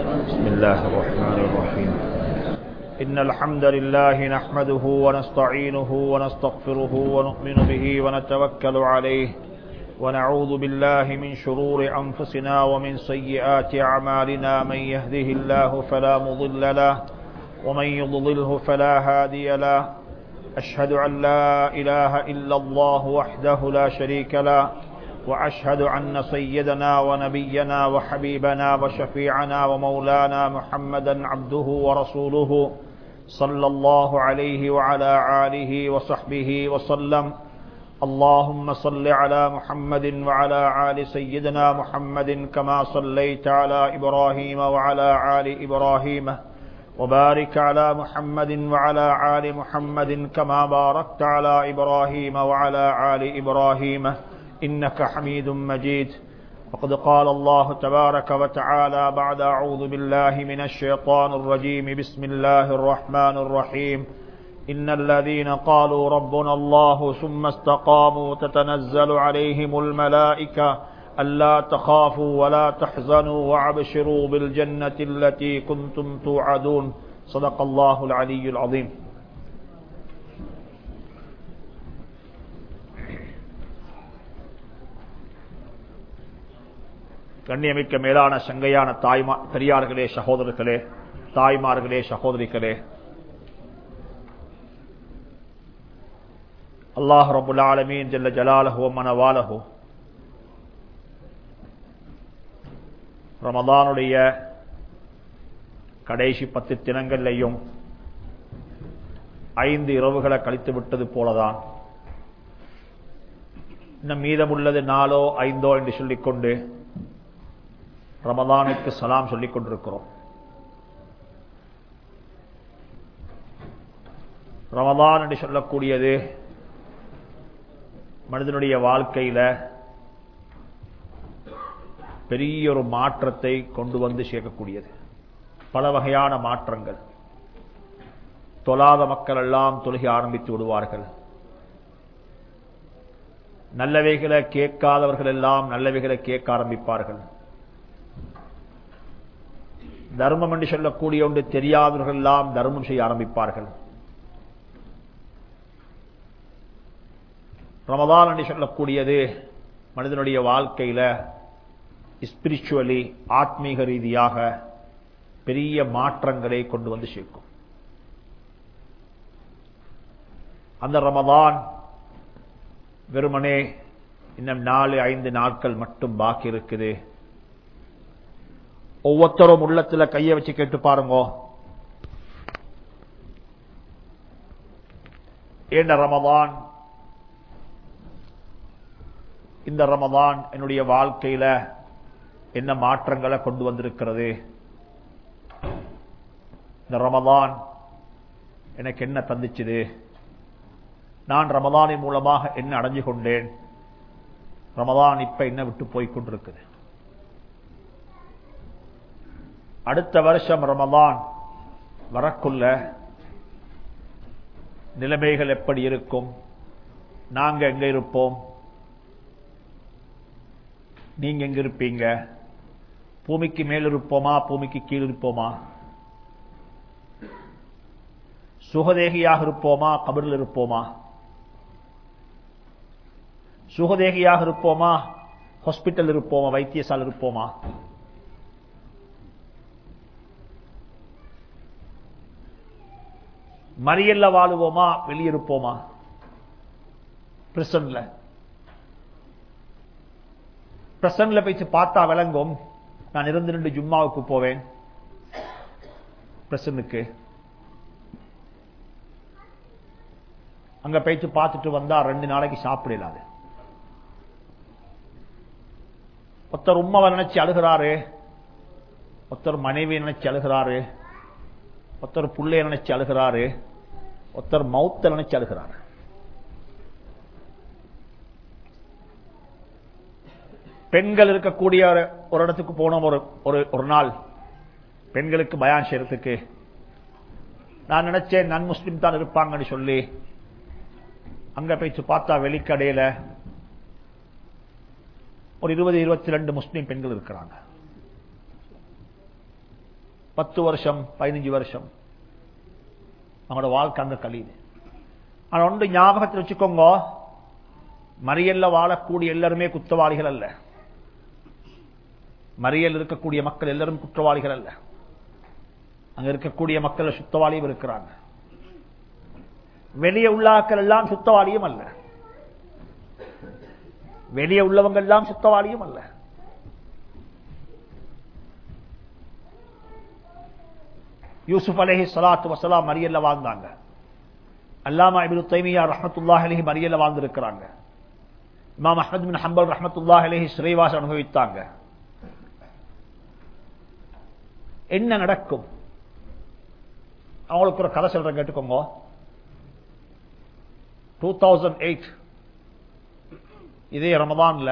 بسم الله الرحمن الرحيم إن الحمد لله نحمده ونستعينه ونستغفره ونؤمن به ونتوكل عليه ونعوذ بالله من شرور أنفسنا ومن سيئات أعمالنا من يهده الله فلا مضل له ومن يضلله فلا هادي له أشهد أن لا إله إلا الله وحده لا شريك له وأشهد أن سيدنا ونبينا وحبيبنا وشفيعنا ومولانا محمدا عبده ورسوله صلى الله عليه وعلى آله وصحبه وسلم اللهم صل على محمد وعلى آل سيدنا محمد كما صليت على إبراهيم وعلى آل إبراهيم وبارك على محمد وعلى آل محمد كما باركت على إبراهيم وعلى آل إبراهيم إنك حميد مجيد وقد قال الله تبارك وتعالى بعد أعوذ بالله من الشيطان الرجيم بسم الله الرحمن الرحيم إن الذين قالوا ربنا الله ثم استقاموا تتنزل عليهم الملائكة ألا تخافوا ولا تحزنوا وابشروا بالجنة التي كنتم توعدون صدق الله العلي العظيم கண்ணியமிக்க மேலான சங்கையான தாய்மா பெரியார்களே சகோதரர்களே தாய்மார்களே சகோதரிகளே அல்லாஹ் ரபுல் ஆலமீன் ஜல்ல ஜலாலஹோ மனவாலஹோ ரமதானுடைய கடைசி பத்து தினங்கள்லையும் ஐந்து இரவுகளை கழித்து விட்டது போலதான் இன்னும் மீதமுள்ளது நாலோ ஐந்தோ என்று சொல்லிக்கொண்டு ரமதானுக்கு சலாம் சொல்லிக் கொண்டிருக்கிறோம் ரமதான் என்று சொல்லக்கூடியது மனிதனுடைய வாழ்க்கையில பெரிய ஒரு மாற்றத்தை கொண்டு வந்து சேர்க்கக்கூடியது பல வகையான மாற்றங்கள் தொழாத மக்கள் எல்லாம் தொழுகை ஆரம்பித்து விடுவார்கள் நல்லவைகளை கேட்காதவர்கள் எல்லாம் நல்லவைகளை கேட்க ஆரம்பிப்பார்கள் தர்மம் என்று சொல்லக்கூடிய ஒன்று தெரியாதவர்கள் எல்லாம் தர்மம் செய்ய ஆரம்பிப்பார்கள் ரமதான் என்று சொல்லக்கூடியது மனிதனுடைய வாழ்க்கையில ஸ்பிரிச்சுவலி ஆத்மீக ரீதியாக பெரிய மாற்றங்களை கொண்டு வந்து சேர்க்கும் அந்த ரமதான் வெறுமனே இன்னும் நாலு ஐந்து நாட்கள் மட்டும் பாக்கி இருக்குது ஒவ்வொருத்தரும் உள்ளத்துல கைய வச்சு கேட்டு பாருங்க ஏண்ட ரமதான் இந்த ரமதான் என்னுடைய வாழ்க்கையில என்ன மாற்றங்களை கொண்டு வந்திருக்கிறது இந்த ரமதான் எனக்கு என்ன தந்துச்சுது நான் ரமதானின் மூலமாக என்ன அடைஞ்சு கொண்டேன் ரமதான் இப்ப என்ன விட்டு போய் கொண்டிருக்குது அடுத்த வருஷம் ரமதான் வரக்குள்ள நிலைமைகள் எப்படி இருக்கும் நாங்க எங்க இருப்போம் நீங்க எங்க இருப்பீங்க பூமிக்கு மேல் இருப்போமா பூமிக்கு கீழ் இருப்போமா சுகதேகியாக இருப்போமா கபரில் இருப்போமா சுகதேகியாக இருப்போமா ஹாஸ்பிட்டல் இருப்போமா வைத்தியசாலை இருப்போமா மறியல்ல வாழுவோமா வெளியிருப்போமா பிரசன்ல பிரசன்ல போயிட்டு பார்த்தா விளங்கும் நான் இருந்து ரெண்டு ஜும்மாவுக்கு போவேன் பிரசனுக்கு அங்க போயிட்டு பார்த்துட்டு வந்தா ரெண்டு நாளைக்கு சாப்பிடலாது ஒருத்தர் உண்மாவை நினைச்சு அழுகிறாரு ஒருத்தர் மனைவி நினைச்சு அழுகிறாரு ஒருத்தர் புள்ளைய நினைச்சு அழுகிறாரு ஒருத்தர் மௌத்த நினைச்சு அழுகிறாரு பெண்கள் இருக்கக்கூடிய ஒரு இடத்துக்கு போனோம் ஒரு ஒரு நாள் பெண்களுக்கு பயான் செய்யறதுக்கு நான் நினைச்சேன் நன் முஸ்லிம் தான் இருப்பாங்கன்னு சொல்லி அங்க போயிட்டு பார்த்தா வெளிக்கடையில ஒரு இருபது இருபத்தி ரெண்டு முஸ்லீம் பெண்கள் இருக்கிறாங்க பத்து வருஷம் பதினஞ்சு வருஷம் அவங்களோட வாழ்க்கை அந்த கழியுது ஆனா ஒன்று ஞாபகத்தில் வச்சுக்கோங்க மறியல்ல வாழக்கூடிய எல்லாருமே குற்றவாளிகள் அல்ல மறியல் இருக்கக்கூடிய மக்கள் எல்லாரும் குற்றவாளிகள் அல்ல அங்க இருக்கக்கூடிய மக்கள் சுத்தவாளியும் இருக்கிறாங்க வெளியே உள்ளாக்கள் எல்லாம் சுத்தவாளியும் அல்ல வெளியே உள்ளவங்க எல்லாம் சுத்தவாளியும் அல்ல யூசுப் அலஹி சலாத்து வசலாம் மரியல்ல வாழ்ந்தாங்க அல்லாமா இபின் தைமியா ரஹமத்துல்லாஹ் அலஹி மரியல்ல வாழ்ந்திருக்கிறாங்க இமாம் அஹமது பின் ஹம்பல் ரஹமத்துல்லாஹ் அலஹி சிறைவாசம் அனுபவித்தாங்க என்ன நடக்கும் அவங்களுக்கு ஒரு கதை சொல்றேன் கேட்டுக்கோங்க டூ தௌசண்ட் எயிட் இதே ரமதான்ல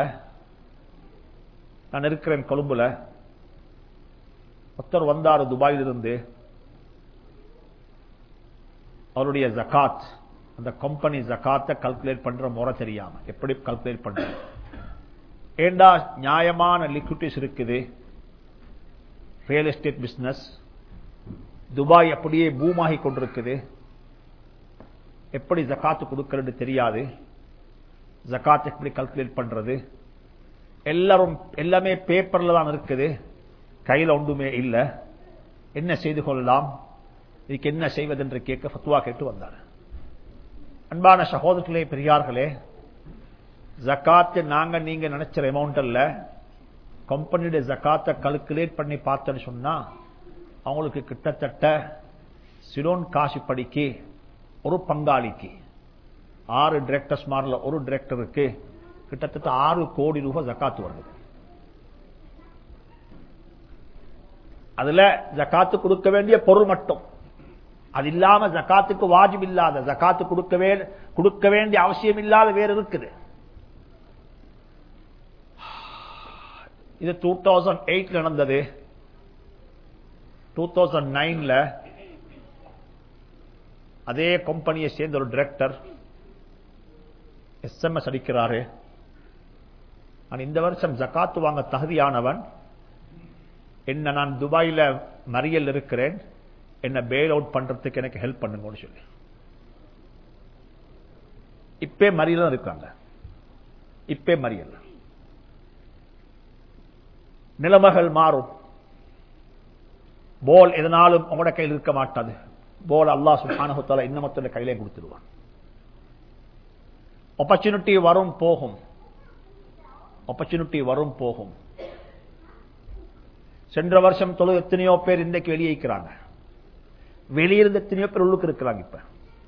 நான் இருக்கிறேன் கொழும்புல ஒருத்தர் வந்தார் துபாயிலிருந்து அவருடைய ஜக்காத் அந்த கம்பெனி ஜக்காத்தை கல்குலேட் பண்ற முறை தெரியாம எப்படி கல்குலேட் பண்ற ஏண்டா நியாயமான லிக்விட்டிஸ் இருக்குது ரியல் எஸ்டேட் பிசினஸ் துபாய் அப்படியே பூமாகி கொண்டிருக்குது எப்படி ஜக்காத்து கொடுக்கிறது தெரியாது ஜக்காத் எப்படி கல்குலேட் பண்றது எல்லாரும் எல்லாமே பேப்பர்ல தான் இருக்குது கையில் ஒன்றுமே இல்லை என்ன செய்து கொள்ளலாம் இதுக்கு என்ன செய்வதென்று கேட்க ஃபத்வா கேட்டு வந்தார் அன்பான சகோதரர்களே பெரியார்களே ஜக்காத்து நாங்க நீங்க நினைச்ச அமௌண்ட் அல்ல கம்பெனியுடைய ஜக்காத்தை கல்குலேட் பண்ணி பார்த்தேன்னு சொன்னா அவங்களுக்கு கிட்டத்தட்ட சிலோன் காசு படிக்கு ஒரு பங்காளிக்கு ஆறு டிரெக்டர்ஸ் மாறல ஒரு டிரெக்டருக்கு கிட்டத்தட்ட ஆறு கோடி ரூபாய் ஜக்காத்து வருது அதுல ஜக்காத்து கொடுக்க வேண்டிய பொருள் மட்டும் அது இல்லாம ஜக்காத்துக்கு வாஜிப் இல்லாத ஜக்காத்து கொடுக்க கொடுக்க வேண்டிய அவசியம் இல்லாத வேறு இருக்குது இது டூ தௌசண்ட் எயிட்ல நடந்தது டூ தௌசண்ட் நைன்ல அதே கம்பெனியை சேர்ந்த ஒரு டிரெக்டர் எஸ்எம்எஸ் அடிக்கிறாரு நான் இந்த வருஷம் ஜக்காத்து வாங்க தகுதியானவன் என்ன நான் துபாயில மறியல் இருக்கிறேன் என்ன பெயில் அவுட் பண்றதுக்கு எனக்கு ஹெல்ப் பண்ணுங்கன்னு சொல்லி இப்பே மறியல் இருக்காங்க இப்பே மறியல் நிலைமைகள் மாறும் போல் எதனாலும் உங்களோட கையில் இருக்க மாட்டாது போல் அல்லா சுபானகுத்தால இன்னமத்தோட கையிலே கொடுத்துருவான் ஆப்பர்ச்சுனிட்டி வரும் போகும் ஆப்பர்ச்சுனிட்டி வரும் போகும் சென்ற வருஷம் தொழு எத்தனையோ பேர் இன்றைக்கு வெளியேக்கிறாங்க வெளியிருந்து எத்தனையோ பேர் உள்ளுக்கு இருக்கிறாங்க இப்ப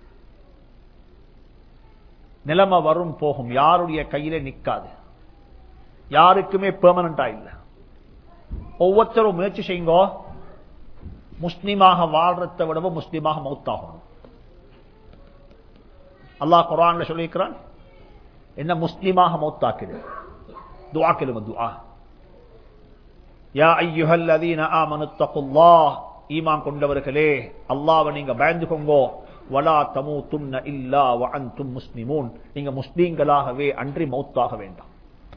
நிலைமை வரும் போகும் யாருடைய கையில நிக்காது யாருக்குமே பெர்மனண்டா இல்ல ஒவ்வொருத்தரும் முயற்சி செய்யுங்கோ முஸ்லிமாக வாழ்றதை விடவும் முஸ்லிமாக மௌத்தாகணும் அல்லாஹ் குரான்ல சொல்லியிருக்கிறான் என்ன முஸ்லிமாக மௌத்தாக்கிடு துவா கேளுங்க துவா யா ஐயுஹல்லதீன ஆமனு தகுல்லாஹ் ஈமான் கொண்டவர்களே அல்லாஹ்வை நீங்க பயந்துக்கோங்கோ வலா தமு துன்ன இல்லா வஅன்தும் முஸ்லிமூன் நீங்க முஸ்லீம்களாகவே அன்றி மௌத்தாக வேண்டாம்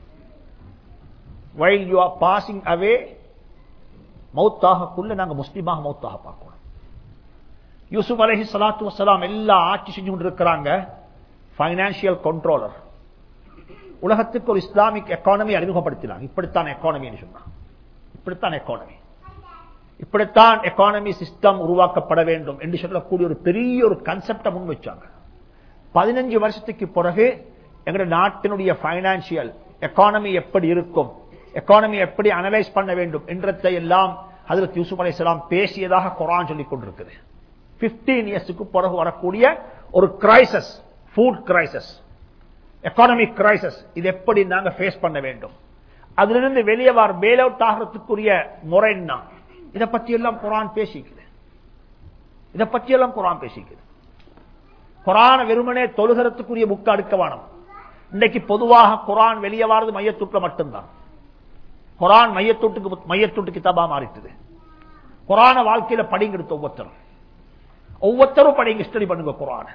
while you are passing away மௌத்தாகக்குள்ள நாங்க முஸ்லீமாக மௌத்தாக பார்க்கணும் யூசுப் அலஹி சலாத்து வசலாம் எல்லா ஆட்சி செஞ்சு கொண்டிருக்கிறாங்க பைனான்சியல் கண்ட்ரோலர் உலகத்துக்கு ஒரு இஸ்லாமிக் எக்கானமி அறிமுகப்படுத்தினாங்க இப்படித்தான் எக்கானமி சொன்னாங்க இப்படித்தான் எக்கானமி இப்படித்தான் எக்கானமி சிஸ்டம் உருவாக்கப்பட வேண்டும் என்று சொல்லக்கூடிய ஒரு பெரிய ஒரு கன்செப்டை முன் வச்சாங்க பதினஞ்சு வருஷத்துக்கு பிறகு எங்களுடைய நாட்டினுடைய பைனான்சியல் எக்கானமி எப்படி இருக்கும் எக்கானமி எப்படி அனலைஸ் பண்ண வேண்டும் என்றதை எல்லாம் அதில் யூசுப் அலி இஸ்லாம் பேசியதாக குரான் சொல்லிக் கொண்டிருக்குது பிப்டீன் இயர்ஸுக்கு பிறகு வரக்கூடிய ஒரு crisis food crisis economic crisis இது எப்படி நாங்க ஃபேஸ் பண்ண வேண்டும் அதிலிருந்து வெளியே வர பேல் அவுட் ஆகிறதுக்குரிய முறை என்ன இதை பத்தி எல்லாம் குரான் பேசிக்குது இதை பத்தி எல்லாம் குரான் பேசிக்குது குரான வெறுமனே தொழுகிறதுக்குரிய புக்கு அடுக்க வேணும் இன்னைக்கு பொதுவாக குரான் வெளியே வாரது மையத்துக்குள்ள மட்டும்தான் குரான் மையத்தொட்டுக்கு மையத்தொட்டு கிதாபா மாறிட்டுது குரான வாழ்க்கையில படிங்க எடுத்து ஒவ்வொருத்தரும் ஒவ்வொருத்தரும் படிங்க ஸ்டடி பண்ணுங்க குரான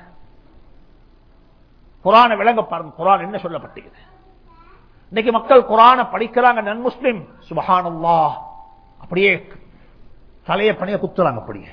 குரான விளங்க பாருங்க குரான் என்ன சொல்லப்பட்டது இன்னைக்கு மக்கள் குரான படிக்கிறாங்க நன் முஸ்லிம் சுபஹானல்லா அப்படியே தலையை பணிய குத்துறாங்க அப்படியே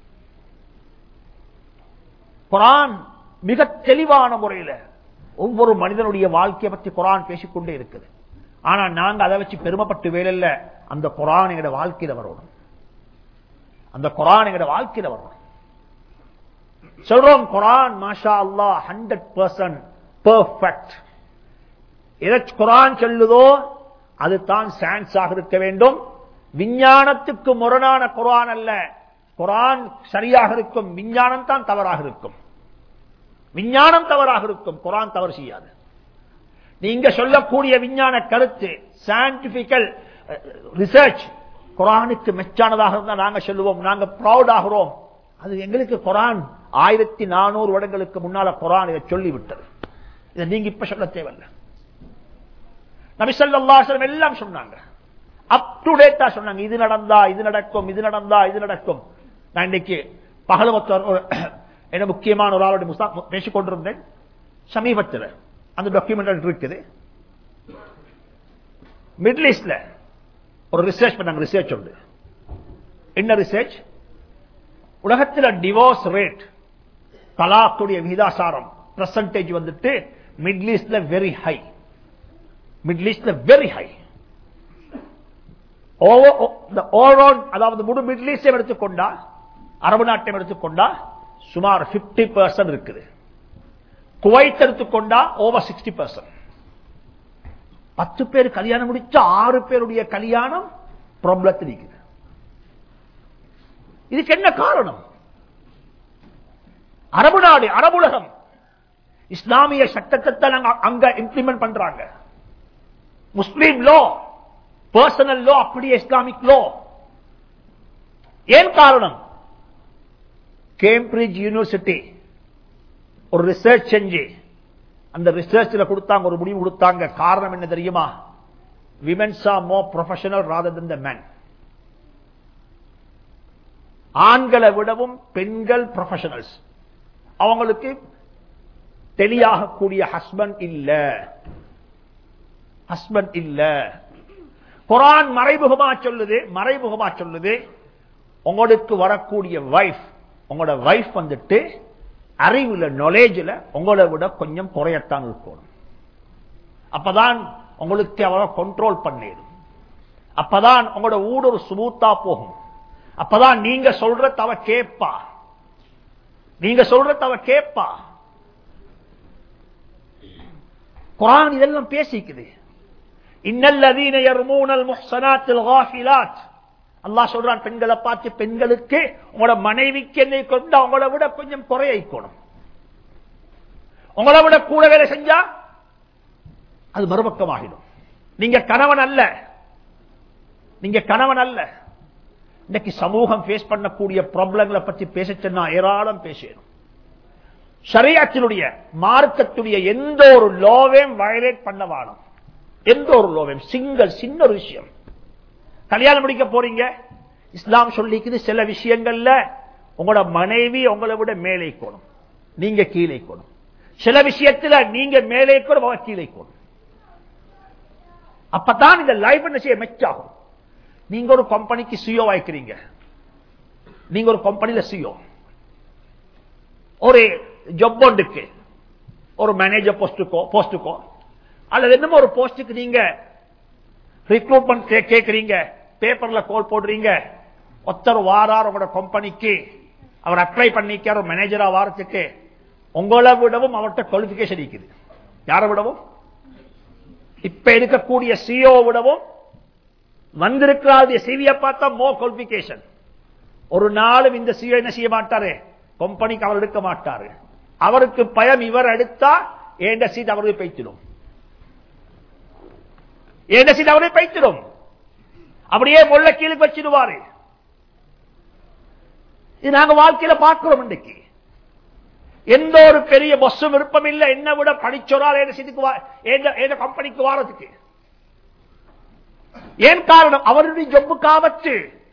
குரான் மிக தெளிவான முறையில் ஒவ்வொரு மனிதனுடைய வாழ்க்கையை பற்றி குரான் பேசிக்கொண்டே இருக்குது ஆனா நாங்க அதை வச்சு பெருமைப்பட்டு வேலையில அந்த குரான் எங்கட வாழ்க்கையில வரணும் அந்த குரான் எங்கட வாழ்க்கையில வரணும் சொல்றோம் குரான் மாஷா அல்லா ஹண்ட்ரட் பர்சன்ட் பெர்ஃபெக்ட் எதை குரான் சொல்லுதோ அது தான் சயின்ஸாக இருக்க வேண்டும் விஞ்ஞானத்துக்கு முரணான குரான் அல்ல குரான் சரியாக இருக்கும் விஞ்ஞானம் தான் தவறாக இருக்கும் விஞ்ஞானம் தவறாக இருக்கும் குரான் தவறு செய்யாது நீங்க சொல்லக்கூடிய விஞ்ஞான கருத்து சயின்டிபிக்கல் ரிசர்ச் குரானுக்கு மெச்சானதாக இருந்தால் நாங்க சொல்லுவோம் நாங்க ப்ரௌட் ஆகிறோம் அது எங்களுக்கு குரான் ஆயிரத்தி நானூறு வருடங்களுக்கு முன்னால குரான் இதை சொல்லிவிட்டது இதை நீங்க இப்ப சொல்ல தேவையில்ல நபிசல்லாசலம் எல்லாம் சொன்னாங்க அப் டு டேட்டா சொன்னாங்க இது நடந்தா இது நடக்கும் இது நடந்தா இது நடக்கும் நான் இன்னைக்கு பகலமத்தர் என்ன முக்கியமான ஒரு ஆளுடைய முஸ்தா பேசிக் கொண்டிருந்தேன் சமீபத்தில் அந்த டாக்குமெண்ட் இருக்குது மிடில் ஈஸ்ட்ல ஒரு ரிசர்ச் பண்ணாங்க ரிசர்ச் உண்டு என்ன ரிசர்ச் உலகத்தில் டிவோர்ஸ் ரேட் தலாக்குடைய விகிதாசாரம் பர்சன்டேஜ் வந்துட்டு மிடில் ஈஸ்ட்ல வெரி ஹை மிடில் ஈஸ்ட்ல வெரி ஹை அதாவது முழு மிடில் ஈஸ்டையும் எடுத்துக்கொண்டா அரபு நாட்டையும் எடுத்துக்கொண்டா சுமார் பிப்டி பர்சன்ட் இருக்குது குவைத் எடுத்துக்கொண்டா ஓவர் சிக்ஸ்டி பர்சன்ட் பத்து பேர் கல்யாணம் முடிச்ச ஆறு பேருடைய கல்யாணம் ப்ராப்ளத்தில் இருக்குது இதுக்கு என்ன காரணம் அரபு நாடு அரபுலகம் இஸ்லாமிய சட்டத்தை அங்க இம்ப்ளிமெண்ட் பண்றாங்க முஸ்லீம் லோ பர்சனல் லோ அப்படியே இஸ்லாமிக் லோ ஏன் காரணம் கேம்பிரிட்ஜ் யூனிவர்சிட்டி ஒரு ரிசர்ச் செஞ்சு அந்த ரிசர்ச்ல கொடுத்தாங்க ஒரு முடிவு கொடுத்தாங்க காரணம் என்ன தெரியுமா women's are more professional rather than the man ஆண்களை விடவும் பெண்கள் ப்ரொஃபஷனல்ஸ் அவங்களுக்கு தெளியாகக்கூடிய ஹஸ்பண்ட் இல்ல ஹஸ்பண்ட் இல்ல குரான் மறைமுகமா சொல்லுது மறைமுகமா சொல்லுது உங்களுக்கு வரக்கூடிய வைஃப் உங்களோட வைஃப் வந்துட்டு அறிவுல நாலேஜில் உங்களை விட கொஞ்சம் குறையத்தான் இருக்கணும் அப்பதான் உங்களுக்கு அவரை கண்ட்ரோல் பண்ணிடும் அப்பதான் உங்களோட ஊடு ஒரு சுமூத்தா போகும் அப்பதான் நீங்க சொல்ற தவ கேப்பா நீங்க சொல்ற தவ கேப்பா குரான் இதெல்லாம் பேசிக்குது இன்னல்லதீன யர்மூனல் முஹ்சனாத்தில் காஃபிலாத் அல்லாஹ் சொல்றான் பெண்களை பார்த்து பெண்களுக்கு உங்களோட மனைவிக்கு என்னை கொண்டு அவங்கள விட கொஞ்சம் குறையணும் உங்களை விட கூட வேலை செஞ்சா அது மறுபக்கமாகிடும் நீங்க கணவன் அல்ல நீங்க கணவன் அல்ல இன்னைக்கு சமூகம் பேஸ் பண்ணக்கூடிய ப்ராப்ளங்களை பற்றி பேச சொன்னா ஏராளம் பேசணும் ஷரியாத்தினுடைய மார்க்கத்துடைய எந்த ஒரு லோவையும் வயலேட் பண்ண வாழும் எந்த ஒரு லோவையும் சிங்கிள் சின்ன ஒரு விஷயம் கல்யாணம் முடிக்க போறீங்க இஸ்லாம் சொல்லிக்குது சில விஷயங்கள்ல உங்களோட மனைவி உங்களை விட மேலே கோணும் நீங்க கீழே கோணும் சில விஷயத்துல நீங்க மேலே கோணும் அவங்க கீழே கோணும் அப்பதான் இந்த லைஃப் என்ன செய்ய மெச்சாகும் நீங்க ஒரு கம்பெனிக்கு சிஓ வாய்க்கிறீங்க நீங்க ஒரு கம்பெனியில சிஓ ஒரு ஜப் ஒன்றுக்கு ஒரு மேனேஜர் போஸ்டுக்கோ போஸ்டுக்கோ அல்லது என்னமோ ஒரு போஸ்டுக்கு நீங்க ரிக்ரூட்மெண்ட் கேட்கறீங்க பேப்பர்ல கோல் போடுறீங்க ஒருத்தர் வாரார் உங்களோட கம்பெனிக்கு அவர் அப்ளை பண்ணிக்கார் மேனேஜரா வாரத்துக்கு உங்களை விடவும் அவர்கிட்ட குவாலிபிகேஷன் இருக்குது யாரை விடவும் இப்ப இருக்கக்கூடிய சிஓ விடவும் வந்திருக்கிறாருடைய சிவியை பார்த்தா மோ குவாலிபிகேஷன் ஒரு நாளும் இந்த சிஓ என்ன செய்ய மாட்டாரு கம்பெனிக்கு அவர் எடுக்க மாட்டாரு அவருக்கு பயம் இவர் எடுத்தா ஏண்ட சீட் அவருக்கு பைத்திடும் ஏண்ட சீட் அவரே பைத்திடும் அப்படியே முள்ள கீழே வச்சிடுவாரு இது நாங்க வாழ்க்கையில பார்க்கிறோம் இன்றைக்கு எந்த ஒரு பெரிய பஸ்ஸும் விருப்பம் இல்லை என்ன விட படிச்சோரால் என்ன செய்துக்கு கம்பெனிக்கு வாரதுக்கு ஏன் காரணம் அவருடைய ஜொப்புக்கு ஆபத்து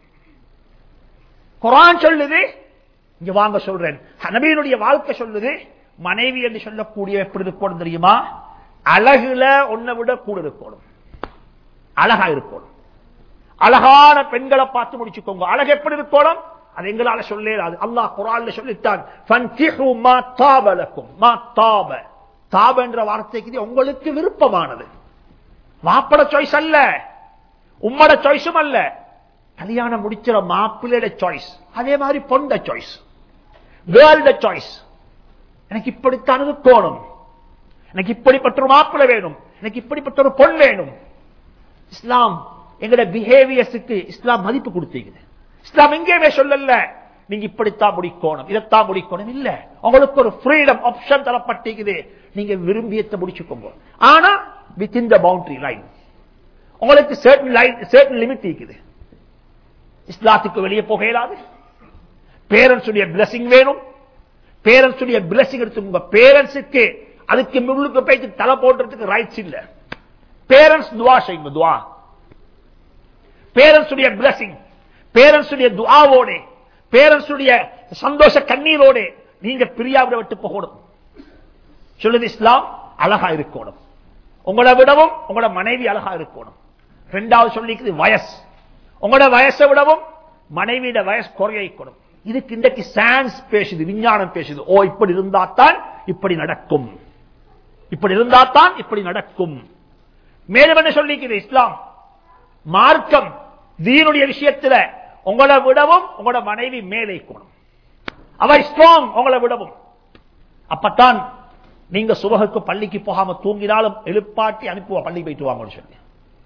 குரான் சொல்லுது இங்க வாங்க சொல்றேன் நபியினுடைய வாழ்க்கை சொல்லுது மனைவி என்று சொல்லக்கூடிய எப்படி இருக்கணும் தெரியுமா அழகுல ஒன்னை விட கூட இருக்கணும் அழகா இருக்கணும் அழகான பெண்களை பார்த்து முடிச்சுக்கோங்க அழகு எப்படி இருக்கணும் அது எங்களால சொல்லேடாது அல்லாஹ் குரான்ல சொல்லித்தான் "ஃபன்கிஹு மா தாப லக்கும்." மா தாப தாப என்ற வார்த்தைக்கு இது உங்களுக்கு விருப்பமானது மாப்பட சாய்ஸ் அல்ல உம்மட சாய்ஸும் அல்ல கல்யாணம் முடிச்சிட மாப்பிள்ளையோட சாய்ஸ் அதே மாதிரி பொண்ட சாய்ஸ் கேர்ள்ட சாய்ஸ் எனக்கு இப்படித்தான் இருக்கணும் எனக்கு இப்படிப்பட்ட ஒரு மாப்பிள்ளை வேணும் எனக்கு இப்படிப்பட்ட ஒரு பொன் வேணும் இஸ்லாம் எங்கட பிஹேவியர்ஸுக்கு இஸ்லாம் மதிப்பு கொடுத்தீங்க இஸ்லாம் எங்கேயுமே சொல்லல நீங்க இப்படித்தான் முடிக்கணும் இதைத்தான் முடிக்கணும் இல்ல உங்களுக்கு ஒரு ஃப்ரீடம் ஆப்ஷன் தரப்பட்டிருக்குது நீங்க விரும்பியத்தை முடிச்சுக்கோங்க ஆனா within the boundary line உங்களுக்கு certain லைன் certain லிமிட் இருக்குது இஸ்லாத்துக்கு வெளியே போக இயலாது பேரண்ட்ஸ் உடைய blessing வேணும் பேரண்ட்ஸ் உடைய blessing எடுத்து உங்க பேரண்ட்ஸுக்கு அதுக்கு முள்ளுக்கு போயிட்டு தலை போடுறதுக்கு ரைட்ஸ் இல்ல பேரண்ட்ஸ் துவா செய்யுங்க துவா பேரண்ட்ஸ் உடைய பிளஸிங் பேரண்ட்ஸ் உடைய துவாவோட பேரண்ட்ஸ் உடைய சந்தோஷ கண்ணீரோட நீங்க பிரியாவிட விட்டு போகணும் சொல்லுது இஸ்லாம் அழகா இருக்கணும் உங்களை விடவும் உங்களோட மனைவி அழகா இருக்கணும் ரெண்டாவது சொல்லிக்குது வயசு உங்களோட வயசை விடவும் மனைவியோட வயசு குறையணும் இதுக்கு இன்றைக்கு சயின்ஸ் பேசுது விஞ்ஞானம் பேசுது ஓ இப்படி இருந்தாத்தான் இப்படி நடக்கும் இப்படி இருந்தாத்தான் இப்படி நடக்கும் மேலும் என்ன சொல்லிக்குது இஸ்லாம் மார்க்கம் தீனுடைய விஷயத்துல உங்களை விடவும் உங்களோட மனைவி மேலே கோணும் அவ ஸ்ட்ராங் உங்களை விடவும் அப்பத்தான் நீங்க சுபகுக்கு பள்ளிக்கு போகாம தூங்கினாலும் எழுப்பாட்டி அனுப்புவா பள்ளி போயிட்டு வாங்கன்னு சொல்லி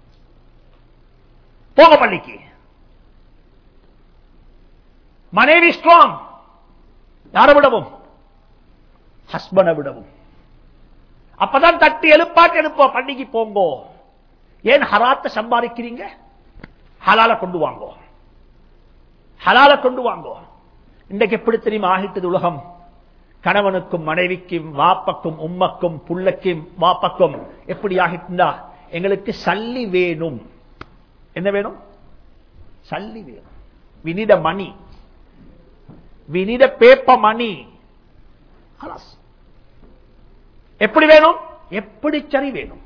போக பள்ளிக்கு மனைவி ஸ்ட்ராங் யாரை விடவும் ஹஸ்பண்டை விடவும் அப்பதான் தட்டி எழுப்பாட்டி எழுப்பா பள்ளிக்கு போங்கோ ஏன் ஹராத்த சம்பாதிக்கிறீங்க ஹலால கொண்டு வாங்கோ ஹலால கொண்டு வாங்கோ இன்றைக்கு எப்படி தெரியுமா ஆகிட்டது உலகம் கணவனுக்கும் மனைவிக்கும் வாப்பக்கும் உம்மக்கும் புள்ளக்கும் வாப்பக்கும் எப்படி ஆகிட்டுண்டா எங்களுக்கு சல்லி வேணும் என்ன வேணும் சல்லி வேணும் வினித மணி வினித பேப்ப மணி எப்படி வேணும் எப்படி சரி வேணும்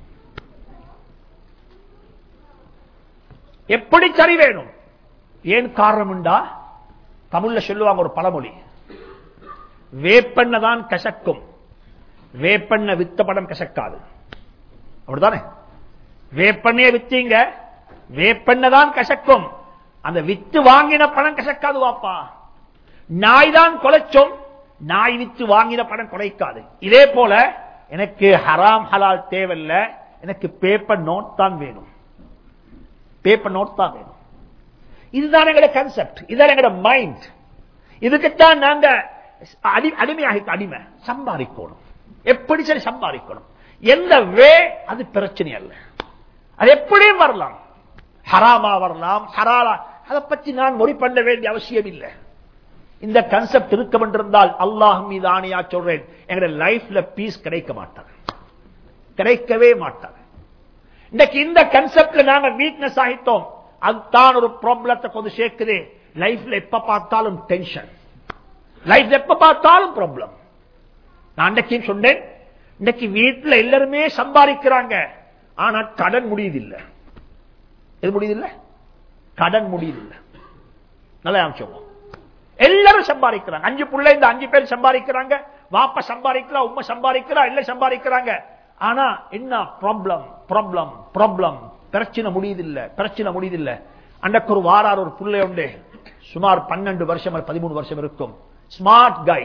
எப்படி சரி வேணும் ஏன் காரணம்டா தமிழ்ல சொல்லுவாங்க ஒரு பழமொழி வேப்பெண்ண தான் கசக்கும் வேப்பெண்ண வித்த படம் கசக்காது அப்படித்தானே வேப்பெண்ணைய வித்தீங்க வேப்பெண்ண தான் கசக்கும் அந்த வித்து வாங்கின பணம் கசக்காது வாப்பா நாய் தான் கொலைச்சோம் நாய் வித்து வாங்கின பணம் கொலைக்காது இதே போல எனக்கு ஹராம் ஹலால் தேவையில்ல எனக்கு பேப்பர் நோட் தான் வேணும் பேப்பர் நோட் தான் வேணும் இதுதான் எங்களோட கன்செப்ட் இதுதான் எங்களோட மைண்ட் இதுக்குத்தான் நாங்க அடி- அடிமையாக அடிமை சம்பாதிக்கணும் எப்படி சரி சம்பாதிக்கணும் எந்த வே அது பிரச்சனை அல்ல அது எப்படியும் வரலாம் ஹராமா வரலாம் ஹராலா அதை பற்றி நான் மொழி பண்ண வேண்டிய அவசியம் இல்லை இந்த கன்செப்ட் இருக்க வேண்டியிருந்தால் அல்லாஹ் மீது ஆணையா சொல்றேன் எங்களுடைய லைஃப்ல பீஸ் கிடைக்க மாட்டார் கிடைக்கவே மாட்டார் இன்னைக்கு இந்த கன்செப்ட்ல நாங்க வீக்னஸ் ஆகிட்டோம் அதுதான் ஒரு ப்ராப்ளத்தை கொண்டு சேர்க்குது லைஃப்ல எப்ப பார்த்தாலும் டென்ஷன் லைஃப் எப்ப பார்த்தாலும் ப்ராப்ளம் நான் அன்றைக்கும் சொன்னேன் இன்னைக்கு வீட்டுல எல்லாருமே சம்பாதிக்கிறாங்க ஆனா கடன் முடியுதில்லை எது முடியுதில்லை கடன் முடியுதில்லை நல்லா அம்சம் எல்லாரும் சம்பாதிக்கிறாங்க அஞ்சு புள்ள இந்த அஞ்சு பேர் சம்பாதிக்கிறாங்க வாப்ப சம்பாதிக்கிறா உண்மை சம்பாதிக்கிறா இல்ல சம்பாதிக்கிறாங்க ஆனா என்ன ப்ராப்ளம் ப்ராப்ளம் ப்ராப்ளம் பிரச்சனை முடியுதில்ல பிரச்சனை முடியுதில்ல அன்றைக்கு ஒரு வாரார் ஒரு புள்ளை உண்டு சுமார் பன்னெண்டு வருஷம் அல்லது பதிமூணு வருஷம் இருக்கும் ஸ்மார்ட் கை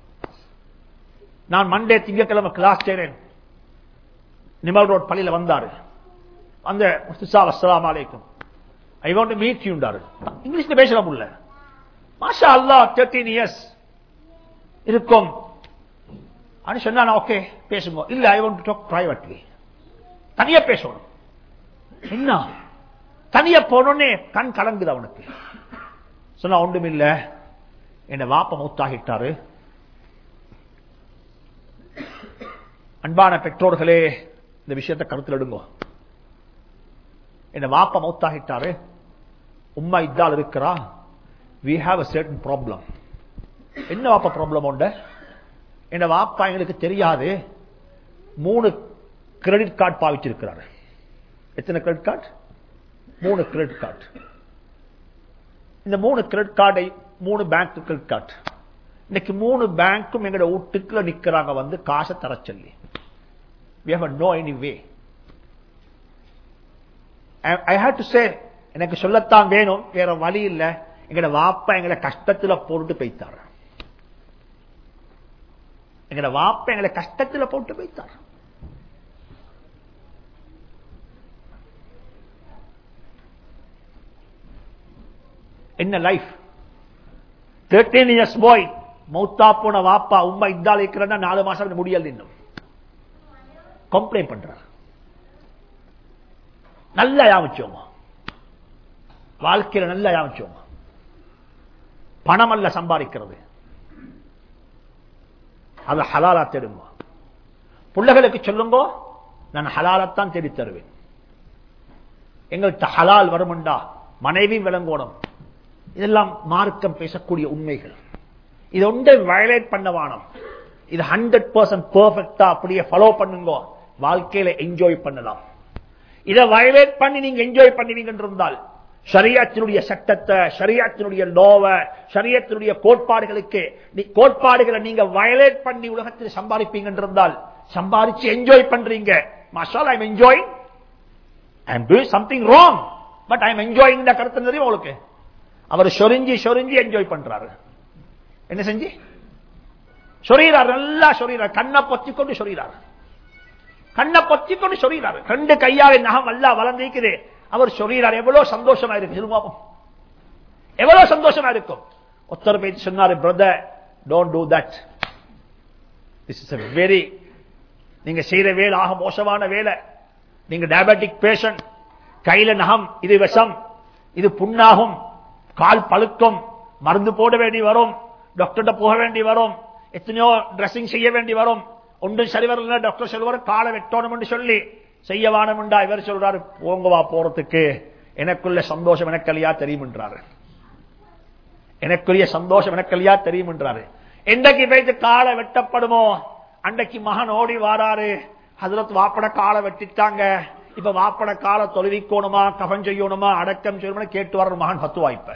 நான் மண்டே திங்கக்கிழமை கிளாஸ் செய்றேன் நிமல் ரோட் பள்ளியில வந்தாரு அந்த அஸ்லாம் அலைக்கும் ஐ வாண்ட் மீட் யூண்டாரு இங்கிலீஷ்ல பேசலாம் உள்ள மாஷா அல்லா தேர்ட்டீன் இயர்ஸ் இருக்கும் அப்படின்னு சொன்னா ஓகே பேசுங்க இல்ல ஐ வாண்ட் டாக் பிரைவேட்லி தனியா பேசணும் என்ன தனியா போனோடனே கண் கலங்குது அவனுக்கு சொன்னா ஒன்றும் இல்ல என்ன வாப்ப மூத்தாகிட்டாரு அன்பான பெற்றோர்களே இந்த விஷயத்தை கருத்தில் எடுங்க என்ன வாப்ப மௌத்தாகிட்டாரு உம்மா இத்தால் இருக்கிறா we have a certain problem என்ன வாப்பா ப்ராப்ளம் உண்டு என்ன வாப்பா எங்களுக்கு தெரியாது மூணு கிரெடிட் கார்டு பாவிச்சிருக்கிறாரு எத்தனை கிரெடிட் கார்டு மூணு கிரெடிட் கார்டு இந்த மூணு கிரெடிட் கார்டை மூணு பேங்க் கிரெடிட் கார்டு இன்னைக்கு மூணு பேங்க்கும் எங்கட வீட்டுக்குள்ள நிக்கிறாங்க வந்து காசை தர சொல்லி we have no any way I, I had to say எனக்கு சொல்லத்தான் வேணும் வேற வழி இல்ல எங்கட வாப்பா எங்களை கஷ்டத்துல போட்டு போய்த்தார் எங்கட வாப்பா எங்களை கஷ்டத்துல போட்டு போய்த்தார் என்ன லைஃப் தேர்ட்டீன் இயர்ஸ் பாய் மௌத்தா போன வாப்பா உம்மா இந்தால் இருக்கிறன்னா நாலு மாசம் முடியல இன்னும் கம்ப்ளைண்ட் பண்றார் நல்லா யாமிச்சோங்க வாழ்க்கையில நல்லா யாமிச்சோங்க பணம் அல்ல சம்பாதிக்கிறது அது ஹலாலா தேடுங்க பிள்ளைகளுக்கு சொல்லுங்க நான் ஹலாலத்தான் தேடி தருவேன் எங்கள்கிட்ட ஹலால் வருமுண்டா மனைவி விளங்கோணும் இதெல்லாம் மார்க்கம் பேசக்கூடிய உண்மைகள் இது ஒன்றை வயலேட் பண்ண வானம் இது ஹண்ட்ரட் பர்சன்ட் பெர்ஃபெக்டா அப்படியே ஃபாலோ பண்ணுங்க வாழ்க்கையில என்ஜாய் பண்ணலாம் இதை வயலேட் பண்ணி நீங்க என்ஜாய் பண்ணுவீங்க இருந்தால் ஷரியத்தினுடைய சட்டத்தை ஷரியத்தினுடைய லோவை ஷரியத்தினுடைய கோட்பாடுகளுக்கு கோட்பாடுகளை நீங்க வயலேட் பண்ணி உலகத்தில் சம்பாதிப்பீங்க இருந்தால் சம்பாதிச்சு என்ஜாய் பண்றீங்க மசால் I'm enjoying I am doing something wrong but I am enjoying கருத்து தெரியும் உங்களுக்கு அவர் சொரிஞ்சி சொரிஞ்சி என்ஜாய் பண்றாரு என்ன செஞ்சு சொறிகிறார் நல்லா சொறிகிறார் கண்ணை பொத்திக்கொண்டு சொறிகிறார் கண்ணை பொத்திக்கொண்டு சொறிகிறார் ரெண்டு கையால நகம் நல்லா வளர்ந்திருக்குது அவர் சொல்கிறார் எவ்வளவு சந்தோஷமா இருக்கு சொல்லுவோம் எவ்வளவு சந்தோஷமா இருக்கும் ஒருத்தர் போய் சொன்னாரு brother don't do that this is very நீங்க செய்யற வேலை ஆக மோசமான வேலை நீங்க டயபெட்டிக் பேஷண்ட் கையில நகம் இது விஷம் இது புண்ணாகும் கால் பழுக்கும் மருந்து போட வேண்டி வரும் டாக்டர்கிட்ட போக வேண்டி வரும் எத்தனையோ ட்ரெஸ்ஸிங் செய்ய வேண்டி வரும் ஒன்றும் சரி வரல டாக்டர் சொல்லுவார் காலை வெட்டணும் சொல்லி செய்ய வானமுண்டா இவர் சொல்றாரு போங்கவா போறதுக்கு எனக்குள்ள சந்தோஷம் எனக்கல்லையா தெரியும்ன்றாரு எனக்குரிய சந்தோஷம் எனக்கல்லையா தெரியும்ன்றாரு என்றைக்கு போயிட்டு காலை வெட்டப்படுமோ அன்றைக்கு மகன் ஓடி வாராரு ஹசரத் வாப்பட காலை வெட்டிட்டாங்க இப்ப வாப்பட காலை தொழுவிக்கணுமா கபன் செய்யணுமா அடக்கம் செய்யணுமா கேட்டு வர்ற மகன் பத்து வாய்ப்ப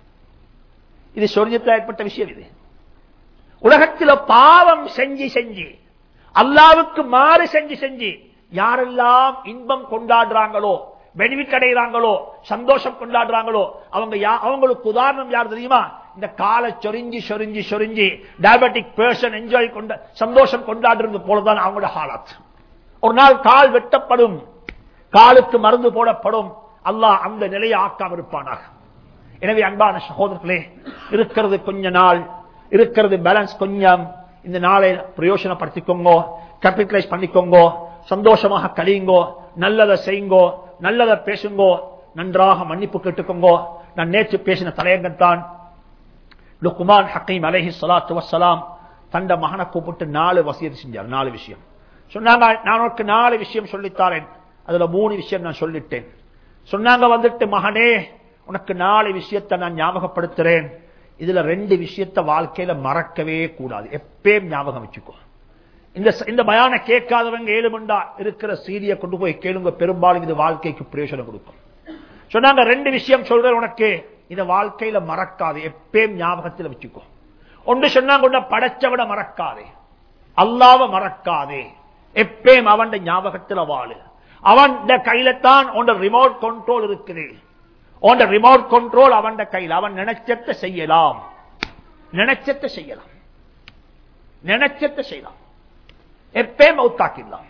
இது சொரியத்தில் ஏற்பட்ட விஷயம் இது உலகத்தில் பாவம் செஞ்சு செஞ்சு அல்லாவுக்கு மாறு செஞ்சு செஞ்சு யாரெல்லாம் இன்பம் கொண்டாடுறாங்களோ பெனிஃபிட் அடைகிறாங்களோ சந்தோஷம் கொண்டாடுறாங்களோ அவங்க அவங்களுக்கு உதாரணம் யார் தெரியுமா இந்த காலை சொரிஞ்சி சொரிஞ்சி சொரிஞ்சி டயபெட்டிக் பேர்சன் என்ஜாய் கொண்ட சந்தோஷம் கொண்டாடுறது போலதான் அவங்களோட ஹாலாத் ஒரு நாள் கால் வெட்டப்படும் காலுக்கு மருந்து போடப்படும் அல்லாஹ் அந்த நிலையை ஆக்காம இருப்பானாக எனவே அன்பான சகோதரர்களே இருக்கிறது கொஞ்ச நாள் இருக்கிறது பேலன்ஸ் கொஞ்சம் இந்த நாளை பிரயோஜனப்படுத்திக்கோங்க கேபிட்டலைஸ் பண்ணிக்கோங்க சந்தோஷமாக கழியுங்கோ நல்லதை செய்யுங்கோ நல்லதை பேசுங்கோ நன்றாக மன்னிப்பு கேட்டுக்கோங்கோ நான் நேற்று பேசின தலையங்கத்தான் லுக்குமான் ஹக்கீம் அலஹி சலாத்து வசலாம் தண்ட மகனை கூப்பிட்டு நாலு வசியது செஞ்சார் நாலு விஷயம் சொன்னாங்க நான் உனக்கு நாலு விஷயம் சொல்லித்தாரேன் அதுல மூணு விஷயம் நான் சொல்லிட்டேன் சொன்னாங்க வந்துட்டு மகனே உனக்கு நாலு விஷயத்தை நான் ஞாபகப்படுத்துறேன் இதுல ரெண்டு விஷயத்த வாழ்க்கையில மறக்கவே கூடாது எப்பயும் ஞாபகம் வச்சுக்கோ இந்த இந்த பயான கேட்காதவங்க ஏழுமண்டா இருக்கிற சீரிய கொண்டு போய் கேளுங்க பெரும்பாலும் இது வாழ்க்கைக்கு பிரயோஜனம் கொடுக்கும் சொன்னாங்க ரெண்டு விஷயம் சொல்றேன் உனக்கு இத வாழ்க்கையில மறக்காது எப்பயும் ஞாபகத்தில் வச்சுக்கோ ஒன்று சொன்னாங்க படைச்சவட மறக்காதே அல்லாவ மறக்காதே எப்பயும் அவன் ஞாபகத்தில் வாழு அவன் கையில தான் உன் ரிமோட் கண்ட்ரோல் இருக்குது உன் ரிமோட் கண்ட்ரோல் அவன் கையில் அவன் நினைச்சத்தை செய்யலாம் நினைச்சத்தை செய்யலாம் நினைச்சத்தை செய்யலாம் எப்பயும் மவுத்தாக்கிடலாம்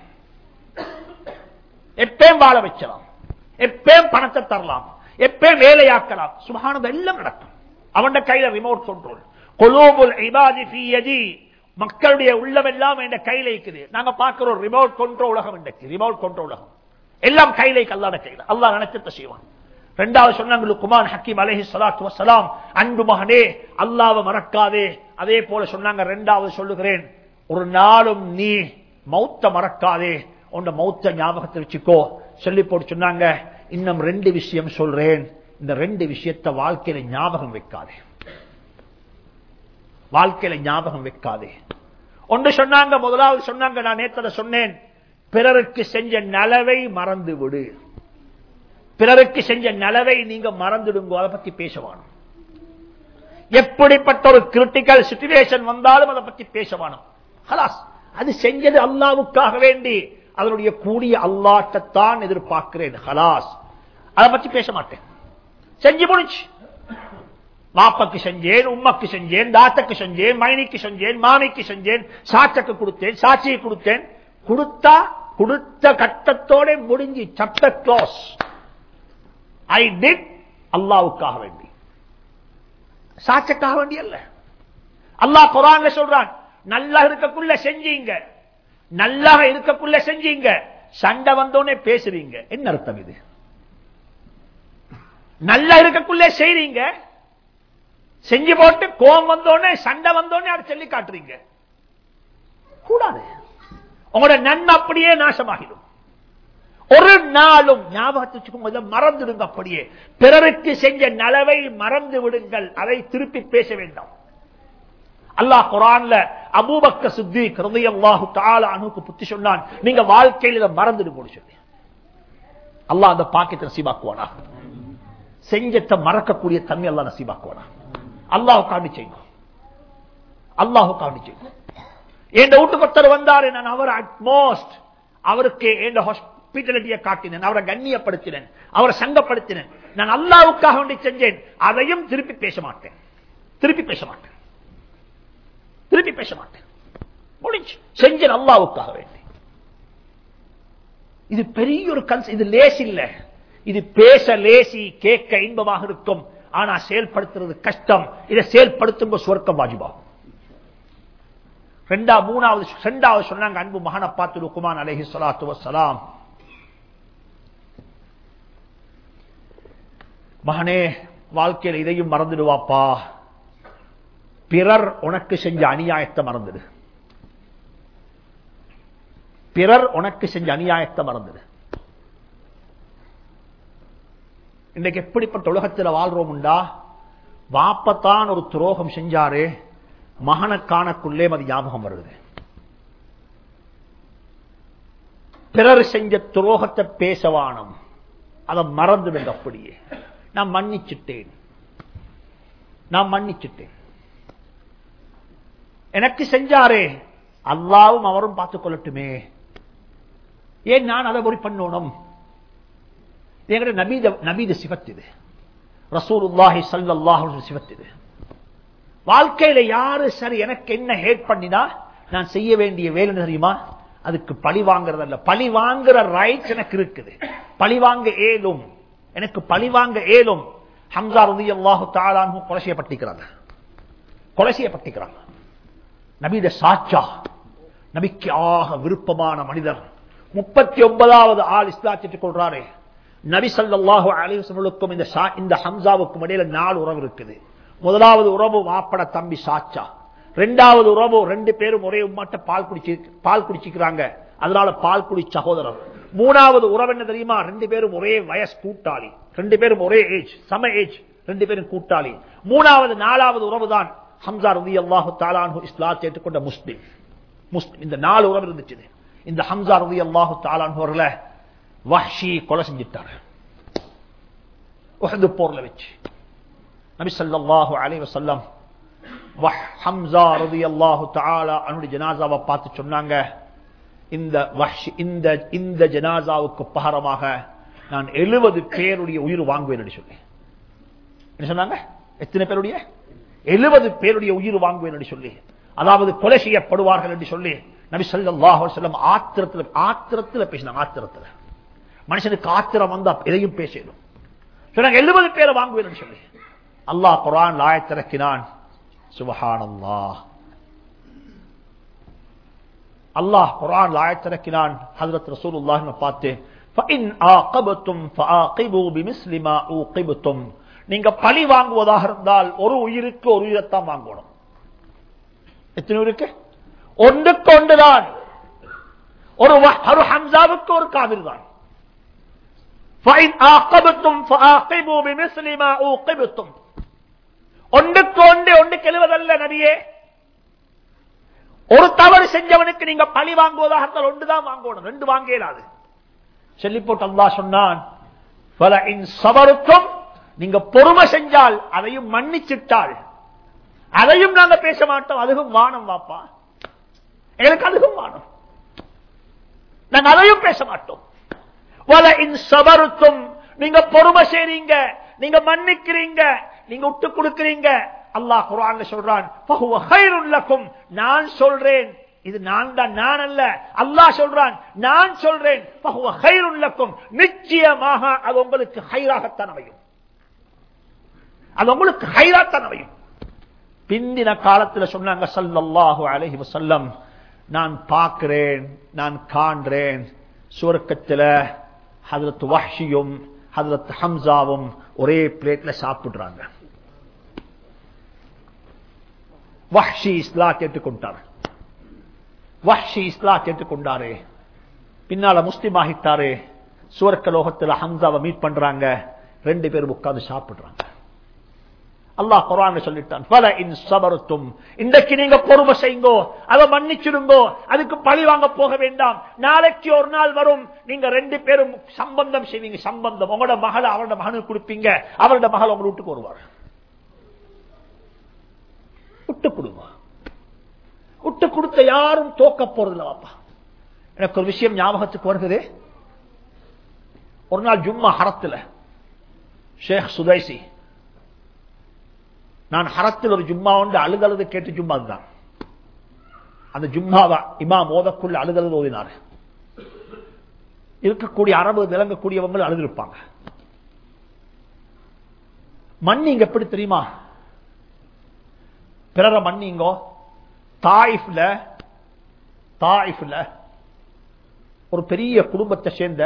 எப்பயும் வாழ வச்சலாம் எப்பயும் பணத்தை தரலாம் எப்பயும் வேலையாக்கலாம் சுகானது எல்லாம் நடக்கும் அவன் கையில ரிமோட் கண்ட்ரோல் கொலோபுல் இபாதி மக்களுடைய உள்ளமெல்லாம் என்ற கையில இருக்குது நாங்க பார்க்கிறோம் ரிமோட் கண்ட்ரோல் உலகம் இன்றைக்கு ரிமோட் கண்ட்ரோல் உலகம் எல்லாம் கையில அல்லாட கையில அல்லா நினைச்சத்தை செய்வான் ரெண்டாவது சொன்னாங்க குமான் ஹக்கீம் அலஹி சலாத்து வசலாம் அன்பு மகனே அல்லாவை மறக்காதே அதே போல சொன்னாங்க ரெண்டாவது சொல்லுகிறேன் ஒரு நாளும் நீ மௌத்த மறக்காதே உன்ன மௌத்த ஞாபகத்தை வச்சுக்கோ சொல்லி போட்டு சொன்னாங்க இன்னும் ரெண்டு விஷயம் சொல்றேன் இந்த ரெண்டு விஷயத்த வாழ்க்கையில ஞாபகம் வைக்காதே வாழ்க்கையில ஞாபகம் வைக்காதே ஒன்று சொன்னாங்க முதலாவது சொன்னாங்க நான் நேத்தத சொன்னேன் பிறருக்கு செஞ்ச நலவை மறந்து விடு பிறருக்கு செஞ்ச நலவை நீங்க மறந்துடுங்க அதை பத்தி பேசவானும் எப்படிப்பட்ட ஒரு கிரிட்டிக்கல் சிச்சுவேஷன் வந்தாலும் அதை பத்தி பேசவானோம் ஹலாஸ் அது செஞ்சது அல்லாவுக்காக வேண்டி அதனுடைய கூடிய அல்லாட்டத்தான் எதிர்பார்க்கிறேன் ஹலாஸ் அதை பத்தி பேச மாட்டேன் செஞ்சு முடிச்சு வாப்பக்கு செஞ்சேன் உம்மக்கு செஞ்சேன் தாத்தக்கு செஞ்சேன் மைனிக்கு செஞ்சேன் மாமிக்கு செஞ்சேன் சாட்சக்கு கொடுத்தேன் சாட்சியை கொடுத்தேன் கொடுத்தா கொடுத்த கட்டத்தோட முடிஞ்சு சப்டர் க்ளோஸ் ஐ டிட் அல்லாவுக்காக வேண்டி சாட்சக்காக வேண்டி அல்ல அல்லாஹ் குரான்ல சொல்றான் நல்லா இருக்கக்குள்ள செஞ்சீங்க நல்லா இருக்கக்குள்ள செஞ்சீங்க சண்டை வந்தோடனே பேசுறீங்க என்ன அர்த்தம் இது நல்லா இருக்கக்குள்ள செய்றீங்க செஞ்சு போட்டு கோம் வந்தோடனே சண்டை வந்தோடனே அதை சொல்லி காட்டுறீங்க கூடாது உங்களோட நன்மை அப்படியே நாசமாகிடும் ஒரு நாளும் ஞாபகத்துக்கு மறந்துடுங்க அப்படியே பிறருக்கு செஞ்ச நலவை மறந்து விடுங்கள் அதை திருப்பி பேச வேண்டாம் அல்லாஹ் குரான்ல அபூபக்க சித்தி கிருதயல்லாஹு தால அணுக்கு புத்தி சொன்னான் நீங்க வாழ்க்கையில் இதை மறந்துடு போடு சொல்லி அல்லாஹ் அந்த பாக்கியத்தை நசீபாக்குவானா செஞ்சத்தை மறக்கக்கூடிய தன்மை அல்லாஹ் நசீபாக்குவானா அல்லாஹு காண்டி செய்யும் அல்லாஹு காண்டி செய்யும் என் வீட்டுக்கு வந்தாரு நான் அவர் அட்மோஸ்ட் அவருக்கு என் ஹாஸ்பிட்டாலிட்டியை காட்டினேன் அவரை கண்ணியப்படுத்தினேன் அவரை சங்கப்படுத்தினேன் நான் அல்லாவுக்காக வேண்டி செஞ்சேன் அதையும் திருப்பி பேச மாட்டேன் திருப்பி பேச மாட்டேன் திருப்பி பேச மாட்டேன் முடிஞ்சு செஞ்சேன் அல்லாவுக்காக வேண்டி இது பெரிய ஒரு கன்ஸ் இது லேஸ் இல்ல இது பேச லேசி கேட்க இன்பமாக இருக்கும் ஆனா செயல்படுத்துறது கஷ்டம் இதை செயல்படுத்தும் சொர்க்கம் வாஜிபாகும் ரெண்டா மூணாவது ரெண்டாவது சொன்னாங்க அன்பு மகனை பார்த்து லுக்குமான் அலஹி சலாத்து வசலாம் மகனே வாழ்க்கையில் இதையும் மறந்துடுவாப்பா பிறர் உனக்கு செஞ்ச அநியாயத்தை மறந்துடு பிறர் உனக்கு செஞ்ச அநியாயத்தை மறந்துடு இன்றைக்கு எப்படிப்பட்ட உலகத்தில் வாழ்றோம்டா வாப்பத்தான் ஒரு துரோகம் செஞ்சாரு மகனை காணக்குள்ளே அது ஞாபகம் வருது பிறர் செஞ்ச துரோகத்தை பேசவானம் அதை மறந்துடுங்க அப்படியே நான் மன்னிச்சுட்டேன் நான் மன்னிச்சுட்டேன் எனக்கு செஞ்சாரே அல்லாவும் அவரும் பார்த்துக் கொள்ளட்டுமே ஏன் நான் அதை ஒரு பண்ணணும் எங்கிட்ட நபீத நபீத சிவத்து இது ரசூலுல்லாஹி சல்லாஹு சிவத்து இது வாழ்க்கையில யாரு சரி எனக்கு என்ன ஹேட் பண்ணினா நான் செய்ய வேண்டிய வேலை தெரியுமா அதுக்கு பழி வாங்குறது அல்ல பழி வாங்குற ரைட்ஸ் எனக்கு இருக்குது பழி வாங்க ஏலும் எனக்கு பழி வாங்க ஏலும் ஹம்சா ரதி அல்லாஹு தாளானு கொலை செய்யப்பட்டிருக்கிறாங்க கொலை செய்யப்பட்டிருக்கிறாங்க நபீத சாச்சா நபிக்கு ஆக விருப்பமான மனிதர் முப்பத்தி ஒன்பதாவது ஆள் இஸ்லாத்திட்டுக் கொள்றாரு நபி சல்லாஹு அலிவசனுக்கும் இந்த இந்த ஹம்சாவுக்கும் இடையில நாலு உறவு இருக்குது முதலாவது உறவு வாப்பட தம்பி சாச்சா ரெண்டாவது உறவு ரெண்டு பேரும் ஒரே உமாட்ட பால் குடிச்சு பால் குடிச்சிக்கிறாங்க அதனால பால் குடி சகோதரர் மூணாவது உறவு என்ன தெரியுமா ரெண்டு பேரும் ஒரே வயசு கூட்டாளி ரெண்டு பேரும் ஒரே ஏஜ் சம ஏஜ் ரெண்டு பேரும் கூட்டாளி மூணாவது நாலாவது உறவு தான் ஹம்சா ரதி அல்லாஹு தாலானு இஸ்லாத்தை ஏற்றுக்கொண்ட முஸ்லிம் முஸ்லிம் இந்த நாலு உறவு இருந்துச்சு இந்த ஹம்சா ரதி அல்லாஹு தாலான்ல வஹ்ஷி கொலை செஞ்சிட்டாரு உஹது போர்ல வச்சு நபி சல்லாஹு அலி வசல்லம் ஹம்சா ரதி அல்லாஹு தாலா அவனுடைய ஜனாசாவை பார்த்து சொன்னாங்க இந்த இந்த இந்த ஜனாசாவுக்கு பகரமாக நான் எழுபது பேருடைய உயிர் வாங்குவேன் சொல்லி என்ன சொன்னாங்க எத்தனை பேருடைய எழுபது பேருடைய உயிர் வாங்குவேன் என்று சொல்லி அதாவது கொலை செய்யப்படுவார்கள் என்று சொல்லி நபி சொல்லாஹ் செல்லம் ஆத்திரத்தில் ஆத்திரத்தில் பேசினாங்க ஆத்திரத்தில் மனுஷனுக்கு ஆத்திரம் வந்தா எதையும் பேசிடும் சொன்னாங்க எழுபது பேரை வாங்குவேன் சொல்லி அல்லாஹ் குரான் லாயத்திறக்கினான் சுபஹான் அல்லாஹ் அல்லாஹ் குரான் லாயத்திறக்கினான் ஹசரத் ரசூலுல்லாஹ் பார்த்து فَإِنْ آقَبْتُمْ فَآقِبُوا بِمِثْلِ مَا عُوقِبْتُمْ நீங்க பழி வாங்குவதாக இருந்தால் ஒரு உயிருக்கு ஒரு உயிரைத்தான் வாங்கணும் எத்தனை உயிருக்கு ஒன்றுக்கு ஒன்றுதான் ஒரு ஒரு ஹம்சாவுக்கு ஒரு காவிர் தான் ஒன்றுக்கு ஒன்று ஒன்றுக்கு எழுவதல்ல நபியே ஒரு தவறு செஞ்சவனுக்கு நீங்க பழி வாங்குவதாக இருந்தால் ஒன்றுதான் வாங்கணும் ரெண்டு வாங்க இயலாது சொல்லி போட்டு அல்லா சொன்னான் சபருக்கும் நீங்க பொறுமை செஞ்சால் அதையும் மன்னிச்சிட்டால் அதையும் நாங்க பேச மாட்டோம் அதுவும் வானம் வாப்பா எங்களுக்கு அதுவும் வானம் நாங்க அதையும் பேச மாட்டோம் வல இன் சபருத்தும் நீங்க பொறுமை செய்றீங்க நீங்க மன்னிக்கிறீங்க நீங்க விட்டு கொடுக்கிறீங்க அல்லாஹ் குரான்ல சொல்றான் "ஃபஹுவ கைருல் லக்கும்." நான் சொல்றேன் இது நான் தான் நான் அல்ல அல்லாஹ் சொல்றான் நான் சொல்றேன் "ஃபஹுவ கைருல் லக்கும்." நிச்சயமாக அது உங்களுக்கு ஹைராகத்தான் அமையும் அது உங்களுக்கு ஹைராத்தான் அமையும் பிந்தின காலத்துல சொன்னாங்க ஸல்லல்லாஹு அலைஹி வஸல்லம் நான் பார்க்கிறேன் நான் காண்றேன் சுவர்க்கத்துல ஹதரத் வஹ்ஷியும் ஹதரத் ஹம்சாவும் ஒரே பிளேட்ல சாப்பிடுறாங்க வஹ்ஷி இஸ்லா கேட்டுக்கொண்டார் வஹ்ஷி இஸ்லா கேட்டுக்கொண்டாரு பின்னால முஸ்லிம் ஆகிட்டாரு சுவர்க்க லோகத்துல ஹம்சாவை மீட் பண்றாங்க ரெண்டு பேரும் உட்கார்ந்து சாப்பிடுறாங்க அல்லாஹ் குரான் சொல்லிட்டான் பல இன் சபருத்தும் இன்றைக்கு நீங்க பொறுமை செய்யுங்கோ அதை மன்னிச்சிடுங்கோ அதுக்கு பழி வாங்க போக வேண்டாம் நாளைக்கு ஒரு நாள் வரும் நீங்க ரெண்டு பேரும் சம்பந்தம் செய்வீங்க சம்பந்தம் உங்களோட மகளை அவரோட மகனுக்கு கொடுப்பீங்க அவரோட மகள் உங்க வீட்டுக்கு வருவார் விட்டு கொடுங்க விட்டு கொடுத்த யாரும் தோக்க போறதில்ல வாப்பா எனக்கு ஒரு விஷயம் ஞாபகத்துக்கு வருகிறது ஒரு நாள் ஜும்மா ஹரத்துல ஷேக் சுதைசி நான் ஹரத்தில் ஒரு ஜும்மா உண்டு அழுதழுது கேட்டு ஜும்மா தான் அந்த ஜும்மாவா இமாம் ஓதக்குள்ள அழுதழுது ஓதினார் இருக்கக்கூடிய அரபு விளங்கக்கூடியவங்க அழுதிருப்பாங்க மண்ணிங்க எப்படி தெரியுமா பிறர மன்னிங்கோ தாயிஃப்ல தாயிஃப்ல ஒரு பெரிய குடும்பத்தை சேர்ந்த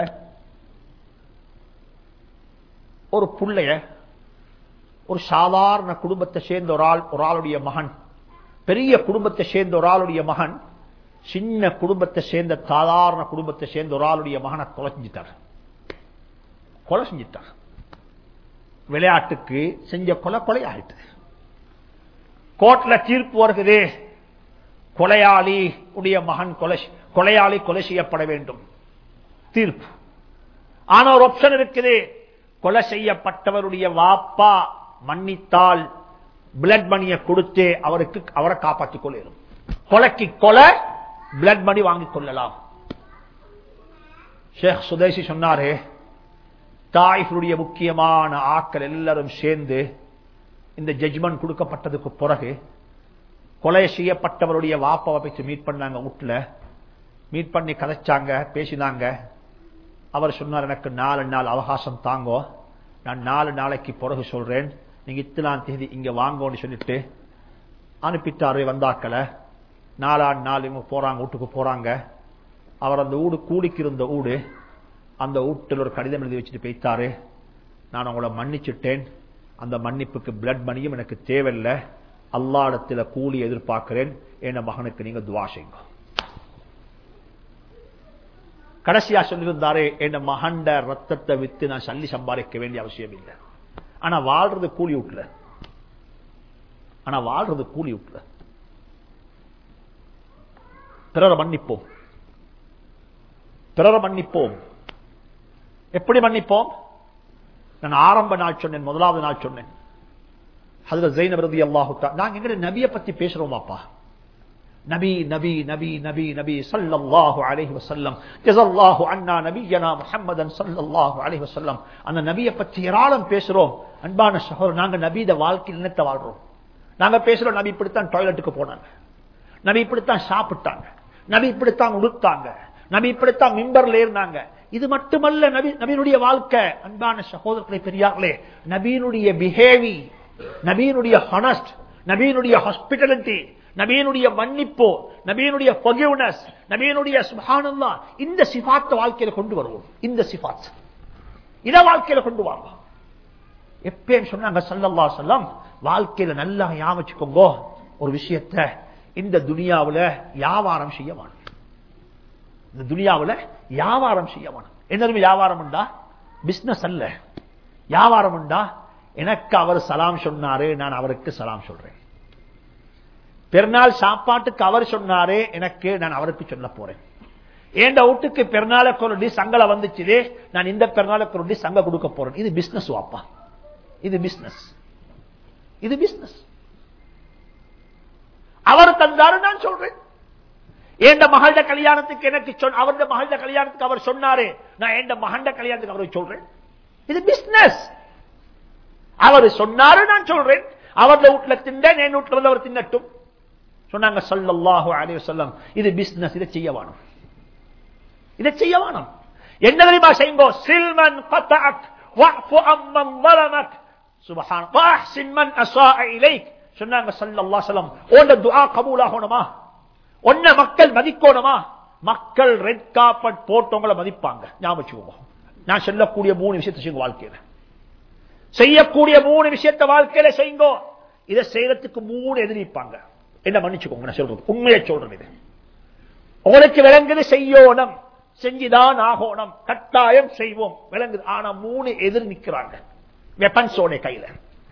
ஒரு புள்ளைய ஒரு சாதாரண குடும்பத்தை சேர்ந்த ஒரு ஆள் ஒரு ஆளுடைய மகன் பெரிய குடும்பத்தை சேர்ந்த ஒரு ஆளுடைய மகன் சின்ன குடும்பத்தை சேர்ந்த சாதாரண குடும்பத்தை சேர்ந்த ஒரு ஆளுடைய மகனை கொலை செஞ்சிட்டார் கொலை செஞ்சிட்டார் விளையாட்டுக்கு செஞ்ச கொலை கொலை ஆயிட்டு கோர்ட்ல தீர்ப்பு வருகிறது கொலையாளி உடைய மகன் கொலை கொலையாளி கொலை செய்யப்பட வேண்டும் தீர்ப்பு ஆனா ஒரு ஆப்ஷன் இருக்குது கொலை செய்யப்பட்டவருடைய வாப்பா மன்னித்தால் பிளட் மணியை கொடுத்து அவருக்கு அவரை காப்பாற்றிக் கொள்ளும் கொலைக்கு கொலை பிளட் மணி வாங்கிக் கொள்ளலாம் ஷேக் சுதேசி சொன்னாரு தாய்ஃபுடைய முக்கியமான ஆக்கள் எல்லாரும் சேர்ந்து இந்த ஜட்ஜ்மெண்ட் கொடுக்கப்பட்டதுக்கு பிறகு கொலை செய்யப்பட்டவருடைய வாப்பாவை போய் மீட் பண்ணாங்க வீட்டுல மீட் பண்ணி கதைச்சாங்க பேசினாங்க அவர் சொன்னார் எனக்கு நாலு நாள் அவகாசம் தாங்கோ நான் நாலு நாளைக்கு பிறகு சொல்றேன் நீங்க இத்தனாம் தேதி இங்க வாங்கோன்னு சொல்லிட்டு அனுப்பிட்டாரு வந்தாக்களை நாலாம் நாள் இவங்க போறாங்க வீட்டுக்கு போறாங்க அவர் அந்த ஊடு கூடிக்கு இருந்த ஊடு அந்த வீட்டில் ஒரு கடிதம் எழுதி வச்சுட்டு போய்த்தாரு நான் உங்களை மன்னிச்சுட்டேன் அந்த மன்னிப்புக்கு பிளட் மணியும் எனக்கு தேவையில்லை அல்லாடத்தில் கூலி எதிர்பார்க்கிறேன் என் மகனுக்கு நீங்க துவா செய்யுங்க கடைசியா சொல்லியிருந்தாரு என் மகண்ட ரத்தத்தை வித்து நான் சல்லி சம்பாதிக்க வேண்டிய அவசியம் இல்லை ஆனா வாழ்றது கூலி விட்டுல ஆனா வாழ்றது கூலி விட்டுல பிறரை மன்னிப்போம் பிறரை மன்னிப்போம் எப்படி மன்னிப்போம் நான் ஆரம்ப நாள் சொன்னேன் முதலாவது நாள் சொன்னேன் அதுல ஜெயின ரதி அல்லாஹுத்தா நாங்க எங்க நபியை பத்தி பேசுறோமாப்பா நபி நபி நபி நபி நபி சல்லல்லாஹு அலைஹி வஸல்லம் ஜஸல்லாஹு அன்னா நபியனா முஹம்மதன் சல்லல்லாஹு அலைஹி வஸல்லம் அந்த நபியை பற்றி ஏராளம் பேசுறோம் அன்பான சகோதரர் நாங்க நபியிட வாழ்க்கையில் நினைத்த வாழ்றோம் நாங்க பேசுறோம் நபி இப்படித்தான் டாய்லெட்டுக்கு போனாங்க நபி இப்படித்தான் சாப்பிட்டாங்க நபி இப்படித்தான் உடுத்தாங்க நபி இப்படித்தான் மிம்பர்ல இருந்தாங்க இது மட்டுமல்ல நபி நபியினுடைய வாழ்க்கை அன்பான சகோதரர்களை பெரியார்களே நபியினுடைய பிஹேவி நபியினுடைய ஹானஸ்ட் நபியினுடைய ஹாஸ்பிட்டாலிட்டி நபியினுடைய மன்னிப்போ நபியினுடைய forgiveness நபியினுடைய சுபானல்லா இந்த சிபாத்த வாழ்க்கையில கொண்டு வருவோம் இந்த சிபாத் இத வாழ்க்கையில கொண்டு வாங்க எப்பேன்னு சொன்னாங்க சல்லல்லா சொல்லம் வாழ்க்கையில நல்லா ஞாபகிச்சுக்கோங்க ஒரு விஷயத்த இந்த துனியாவுல வியாபாரம் செய்ய வேணும் இந்த துனியாவுல வியாபாரம் செய்ய வேணும் என்ன வியாபாரம் உண்டா பிசினஸ் அல்ல வியாபாரம் உண்டா எனக்கு அவர் சலாம் சொன்னாரு நான் அவருக்கு சலாம் சொல்றேன் பெருநாள் சாப்பாட்டுக்கு அவர் சொன்னாரு எனக்கு நான் அவருக்கு சொல்ல போறேன் ஏண்ட வீட்டுக்கு பெருநாளுக்கு ஒரு டிஷ் அங்கல வந்துச்சு நான் இந்த பெருநாளுக்கு ஒரு டிஷ் அங்க கொடுக்க போறேன் இது பிசினஸ் வாப்பா இது பிசினஸ் இது பிசினஸ் அவர் தந்தாரு நான் சொல்றேன் எந்த மகள கல்யாணத்துக்கு எனக்கு சொன்ன அவருடைய மகள கல்யாணத்துக்கு அவர் சொன்னாரு நான் எந்த மகண்ட கல்யாணத்துக்கு அவரை சொல்றேன் இது பிசினஸ் அவர் சொன்னாரு நான் சொல்றேன் அவருடைய வீட்டுல திண்டேன் என் வீட்டுல வந்து அவர் தின்னட்டும் சொன்னாங்க சல்லல்லாஹு அலைஹி வஸல்லம் இது பிசினஸ் இதை செய்ய வேணும் இதை செய்ய வேணும் என்ன தெரியுமா செய்யுங்கோ சில்மன் கத்தஅக் வஅஃபு அம்மன் ظلمك சுப்ஹான் வஅஹ்சின் மன் அஸாஅ இலைக் சொன்னாங்க ஸல்லல்லாஹு அலைஹி வஸல்லம் ஓண்ட துஆ கபூல் ஆகணுமா ஒன்ன மக்கள் மதிக்கணுமா மக்கள் ரெட் கார்பெட் போட்டவங்கள மதிப்பாங்க ஞாபகம் வச்சுக்கோங்க நான் சொல்லக்கூடிய மூணு விஷயத்தை செய்யுங்க வாழ்க்கையில செய்யக்கூடிய மூணு விஷயத்தை வாழ்க்கையில செய்யுங்கோ இதை செய்யறதுக்கு மூணு எதிர்ப்பாங்க என்ன மன்னிச்சுக்கோங்க நான் சொல்றது உண்மையை சொல்றேன் இது உங்களுக்கு விளங்குது செய்யோனம் செஞ்சுதான் ஆகணும் கட்டாயம் செய்வோம் விளங்குது ஆனா மூணு எதிர் நிக்கிறாங்க வெப்பன்ஸோட கையில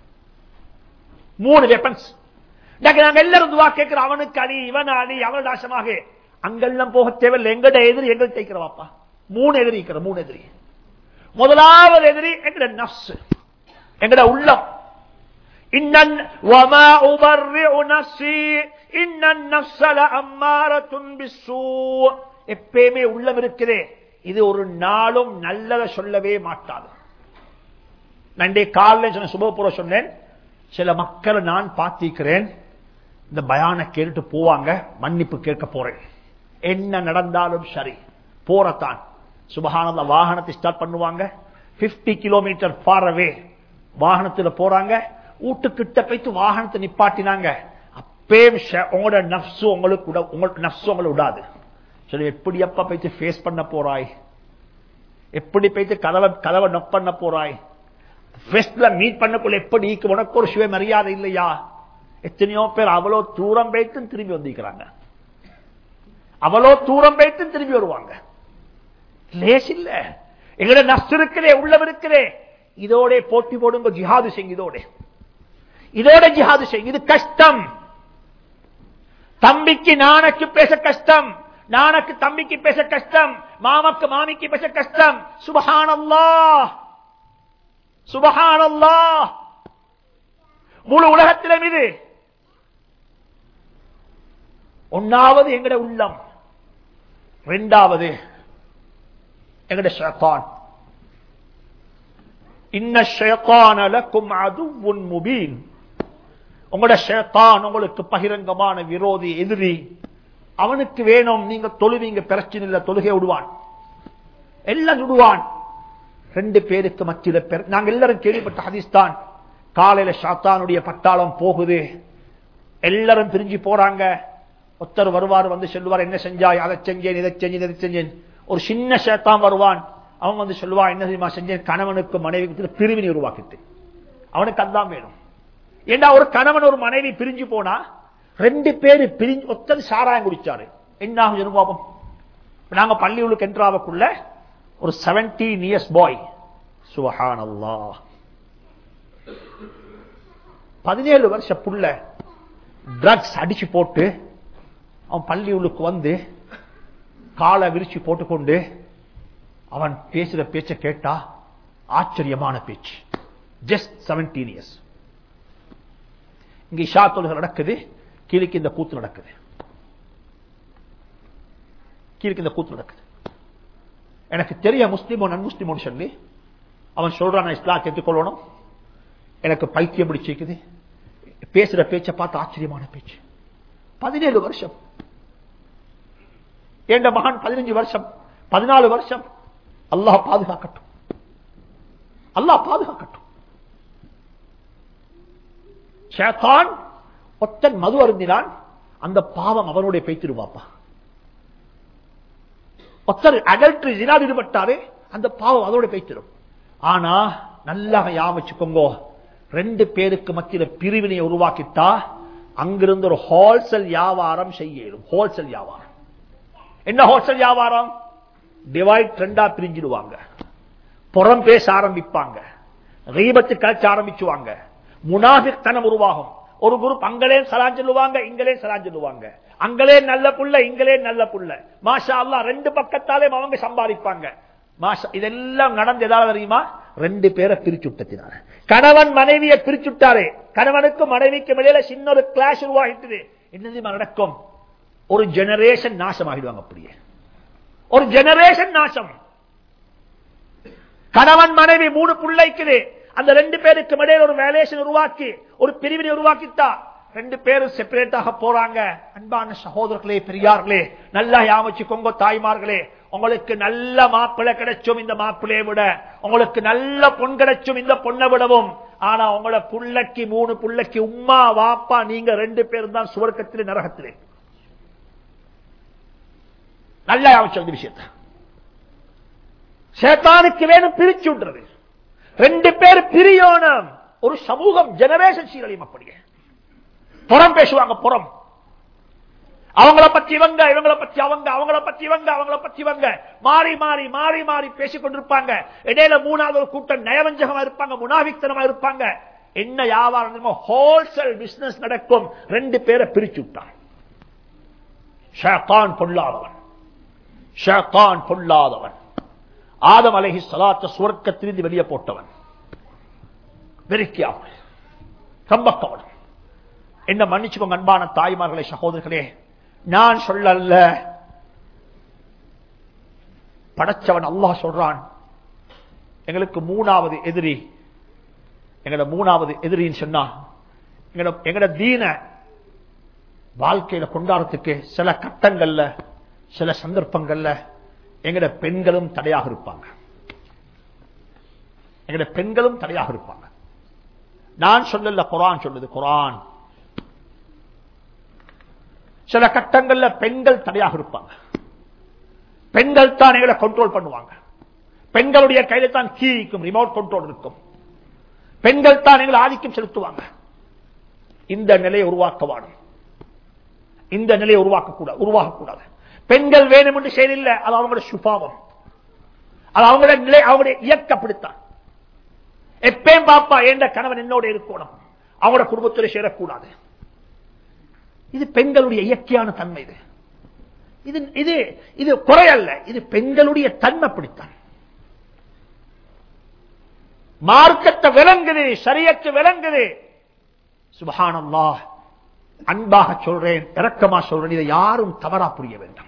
மூணு வெப்பன்ஸ் நாங்க எல்லாரும் துவா கேட்கிற அவனுக்கு அடி இவன் அடி அவன் நாசமாக அங்கெல்லாம் போக தேவையில்லை எங்கட எதிரி எங்க தைக்கிறவாப்பா மூணு எதிரி இருக்கிற மூணு எதிரி முதலாவது எதிரி எங்கட நப்சு எங்கட உள்ளம் இன்னன் வமா உபர்ரிஉ நஃப்ஸி இன்னன் நஃப்ஸ லஅம்மாரத்துன் பிஸ்ஸூ எப்பயுமே உள்ளம் இருக்குதே இது ஒரு நாளும் நல்லத சொல்லவே மாட்டாது நண்டே காலையில் சொன்ன சுபபுர சொன்னேன் சில மக்களை நான் பார்த்திருக்கிறேன் இந்த பயான கேட்டு போவாங்க மன்னிப்பு கேட்க போறேன் என்ன நடந்தாலும் சரி போறத்தான் சுபகானந்த வாகனத்தை ஸ்டார்ட் பண்ணுவாங்க 50 கிலோமீட்டர் ஃபார் அவே வாகனத்துல போறாங்க வீட்டுக்கிட்ட போயிட்டு வாகனத்தை நிப்பாட்டினாங்க அப்பே உங்களோட நப்சு உங்களுக்கு விட உங்களுக்கு நப்சு உங்களை விடாது சரி எப்படி எப்ப போயிட்டு ஃபேஸ் பண்ண போறாய் எப்படி போயிட்டு கதவை கதவை நொக் பண்ண போறாய் ஃபெஸ்ட்ல மீட் பண்ணக்குள்ள எப்படி ஈக்கு உனக்கு ஒரு சுய மரியாதை இல்லையா எத்தனையோ பேர் அவ்வளோ தூரம் போயிட்டு திரும்பி வந்திருக்கிறாங்க அவ்வளோ தூரம் போயிட்டு திரும்பி வருவாங்க லேஸ் இல்ல எங்கட நஷ்டம் இருக்கிறே உள்ளம் இருக்கிறே இதோட போட்டி போடுங்க ஜிஹாது செய்யுங்க இதோட இதோட ஜிஹாது செய்யுங்க இது கஷ்டம் தம்பிக்கு நானக்கு பேச கஷ்டம் நானக்கு தம்பிக்கு பேச கஷ்டம் மாமக்கு மாமிக்கு பேச கஷ்டம் சுபஹானல்லா சுபஹானல்லா முழு உலகத்திலும் இது ஒன்னாவது எங்கட உள்ளம் இரண்டாவது எங்கட ஷேத்தான் இன்ன ஷேத்தான லக்கும் அதுவும் முபீன் உங்களோட ஷேத்தான் உங்களுக்கு பகிரங்கமான விரோதி எதிரி அவனுக்கு வேணும் நீங்க தொழுவீங்க பிரச்சனை இல்ல தொழுகை விடுவான் எல்லாம் விடுவான் ரெண்டு பேருக்கு மத்தியில நாங்க எல்லாரும் கேள்விப்பட்ட ஹதீஸ்தான் காலையில ஷாத்தானுடைய பட்டாளம் போகுது எல்லாரும் பிரிஞ்சு போறாங்க ஒருத்தர் வருவார் வந்து சொல்லுவார் என்ன செஞ்சாய் அதை செஞ்சேன் இதை செஞ்சேன் இதை செஞ்சேன் ஒரு சின்ன ஷேத்தான் வருவான் அவன் வந்து சொல்லுவான் என்ன தெரியுமா செஞ்சேன் கணவனுக்கு மனைவி பிரிவினை உருவாக்கிட்டு அவனுக்கு அதான் வேணும் ஏண்டா ஒரு கணவன் ஒரு மனைவி பிரிஞ்சு போனா ரெண்டு பேரு பிரிஞ்சு ஒத்தது சாராயம் குடிச்சாரு என்ன ஆகும் பாப்போம் நாங்க பள்ளியுளுக்கு என்றாவக்குள்ள ஒரு செவன்டீன் இயர்ஸ் பாய் சுஹான் அல்லா பதினேழு வருஷ புள்ள ட்ரக்ஸ் அடிச்சு போட்டு அவன் பள்ளியுளுக்கு வந்து காலை விரிச்சு போட்டுக்கொண்டு அவன் பேசுற பேச்ச கேட்டா ஆச்சரியமான பேச்சு ஜஸ்ட் செவன்டீன் இயர்ஸ் இங்க இஷா தொழுகை நடக்குது கீழக்கு இந்த கூத்து நடக்குது கீழக்கு இந்த கூத்து நடக்குது எனக்கு தெரிய முஸ்லீமோ நன் முஸ்லீமோ சொல்லி அவன் சொல்றான் நான் இஸ்லாம் கேட்டுக்கொள்ளணும் எனக்கு பைத்தியம் பிடிச்சிருக்குது பேசுற பேச்சை பார்த்து ஆச்சரியமான பேச்சு பதினேழு வருஷம் என் மகன் பதினஞ்சு வருஷம் பதினாலு வருஷம் அல்லாஹ் பாதுகாக்கட்டும் அல்லாஹ் பாதுகாக்கட்டும் ஷேத்தான் ஒத்தன் மது அருந்தினான் அந்த பாவம் அவனுடைய பேய்த்திருவாப்பா ஒத்தர் அடல்ட்ரி ஜினால் ஈடுபட்டாரு அந்த பாவம் அதோட பேய்த்திரும் ஆனா நல்லா யாமிச்சுக்கோங்க ரெண்டு பேருக்கு மத்தியில பிரிவினை உருவாக்கிட்டா அங்கிருந்து ஒரு ஹோல்சேல் வியாபாரம் செய்யும் ஹோல்சேல் வியாபாரம் என்ன ஹோல்சேல் வியாபாரம் டிவைட் ரெண்டா பிரிஞ்சிடுவாங்க புறம் பேச ஆரம்பிப்பாங்க ரீபத்து கழிச்சு ஆரம்பிச்சுவாங்க முனாபித்தனம் உருவாகும் ஒரு குரூப் அங்களே சலான் சொல்லுவாங்க இங்களே சலான் சொல்லுவாங்க அங்களே நல்ல புள்ள இங்களே நல்ல புள்ள மாஷா அல்லா ரெண்டு பக்கத்தாலே அவங்க சம்பாதிப்பாங்க மாஷா இதெல்லாம் நடந்து ஏதாவது தெரியுமா ரெண்டு பேரை பிரிச்சுட்டத்தினால கணவன் மனைவியை பிரிச்சுட்டாரே கணவனுக்கும் மனைவிக்கும் இடையில சின்ன ஒரு கிளாஸ் உருவாகிட்டது என்ன நடக்கும் ஒரு ஜெனரேஷன் நாசமாகிடுவாங்க அப்படியே ஒரு ஜெனரேஷன் நாசம் கணவன் மனைவி மூணு பிள்ளைக்குது அந்த ரெண்டு பேருக்கு இடையில ஒரு வேலேஷன் உருவாக்கி ஒரு பிரிவினை உருவாக்கிட்டா ரெண்டு பேரும் செப்பரேட்டாக போறாங்க அன்பான சகோதரர்களே பெரியார்களே நல்லா யாமச்சுக்கோங்க தாய்மார்களே உங்களுக்கு நல்ல மாப்பிள்ளை கிடைச்சும் இந்த மாப்பிள்ளையை விட உங்களுக்கு நல்ல பொன் கிடைச்சும் இந்த பொண்ணை விடவும் ஆனா உங்களோட புள்ளைக்கு மூணு புள்ளைக்கு உம்மா வாப்பா நீங்க ரெண்டு பேரும் தான் சுவர்க்கத்திலே நரகத்திலே நல்லா யாமச்சு இந்த விஷயத்தை சேத்தானுக்கு வேணும் பிரிச்சு விடுறது ரெண்டு பேர் பிரியோனம் ஒரு சமூகம் ஜெனரேஷன் சீரழியும் அப்படியே புறம் பேசுவாங்க புறம் அவங்கள பத்தி இவங்க இவங்கள பத்தி அவங்க அவங்கள பத்தி இவங்க அவங்கள பத்தி இவங்க மாறி மாறி மாறி மாறி பேசிக் கொண்டிருப்பாங்க இடையில மூணாவது ஒரு கூட்டம் நயவஞ்சகமா இருப்பாங்க முனாவித்தனமா இருப்பாங்க என்ன வியாபாரம் ஹோல்சேல் பிசினஸ் நடக்கும் ரெண்டு பேரை பிரிச்சு விட்டான் ஷேத்தான் பொல்லாதவன் ஷேத்தான் பொல்லாதவன் ஆதம் அலஹி சலாத்த சுவர்க்கத்திலிருந்து வெளியே போட்டவன் வெறுக்கியாமல் கம்பக்கவன் என்ன மன்னிச்சுக்கோங்க அன்பான தாய்மார்களே சகோதரர்களே நான் சொல்லல்ல படைச்சவன் அல்லாஹ் சொல்றான் எங்களுக்கு மூணாவது எதிரி எங்கட மூணாவது எதிரின்னு சொன்னா எங்கட எங்கட தீன வாழ்க்கையில கொண்டாடுறதுக்கு சில கட்டங்கள்ல சில சந்தர்ப்பங்கள்ல எங்கட பெண்களும் தடையாக இருப்பாங்க எங்கட பெண்களும் தடையாக இருப்பாங்க நான் சொல்லல குரான் சொல்லுது குரான் சில கட்டங்கள்ல பெண்கள் தடையாக இருப்பாங்க பெண்கள் தான் எங்களை கண்ட்ரோல் பண்ணுவாங்க பெண்களுடைய கையில தான் கீ இருக்கும் ரிமோட் கண்ட்ரோல் இருக்கும் பெண்கள் தான் எங்களை ஆதிக்கம் செலுத்துவாங்க இந்த நிலையை உருவாக்க வேணும் இந்த நிலையை உருவாக்கக்கூடாது உருவாகக்கூடாது பெண்கள் வேணும் என்று செயலில்லை அது அவங்களோட சுபாவம் அது அவங்களோட நிலை அவங்களுடைய இயக்கப்படுத்தான் எப்பயும் பாப்பா என்ற கணவன் என்னோட இருக்கணும் அவங்களோட குடும்பத்தில் சேரக்கூடாது இது பெண்களுடைய இயற்கையான தன்மை இது இது இது இது குறையல்ல இது பெண்களுடைய தன்மை பிடித்தான் மார்க்கத்தை விளங்குது சரியத்து விளங்குது சுபஹானல்லா அன்பாக சொல்றேன் இறக்கமா சொல்றேன் இதை யாரும் தவறா புரிய வேண்டாம்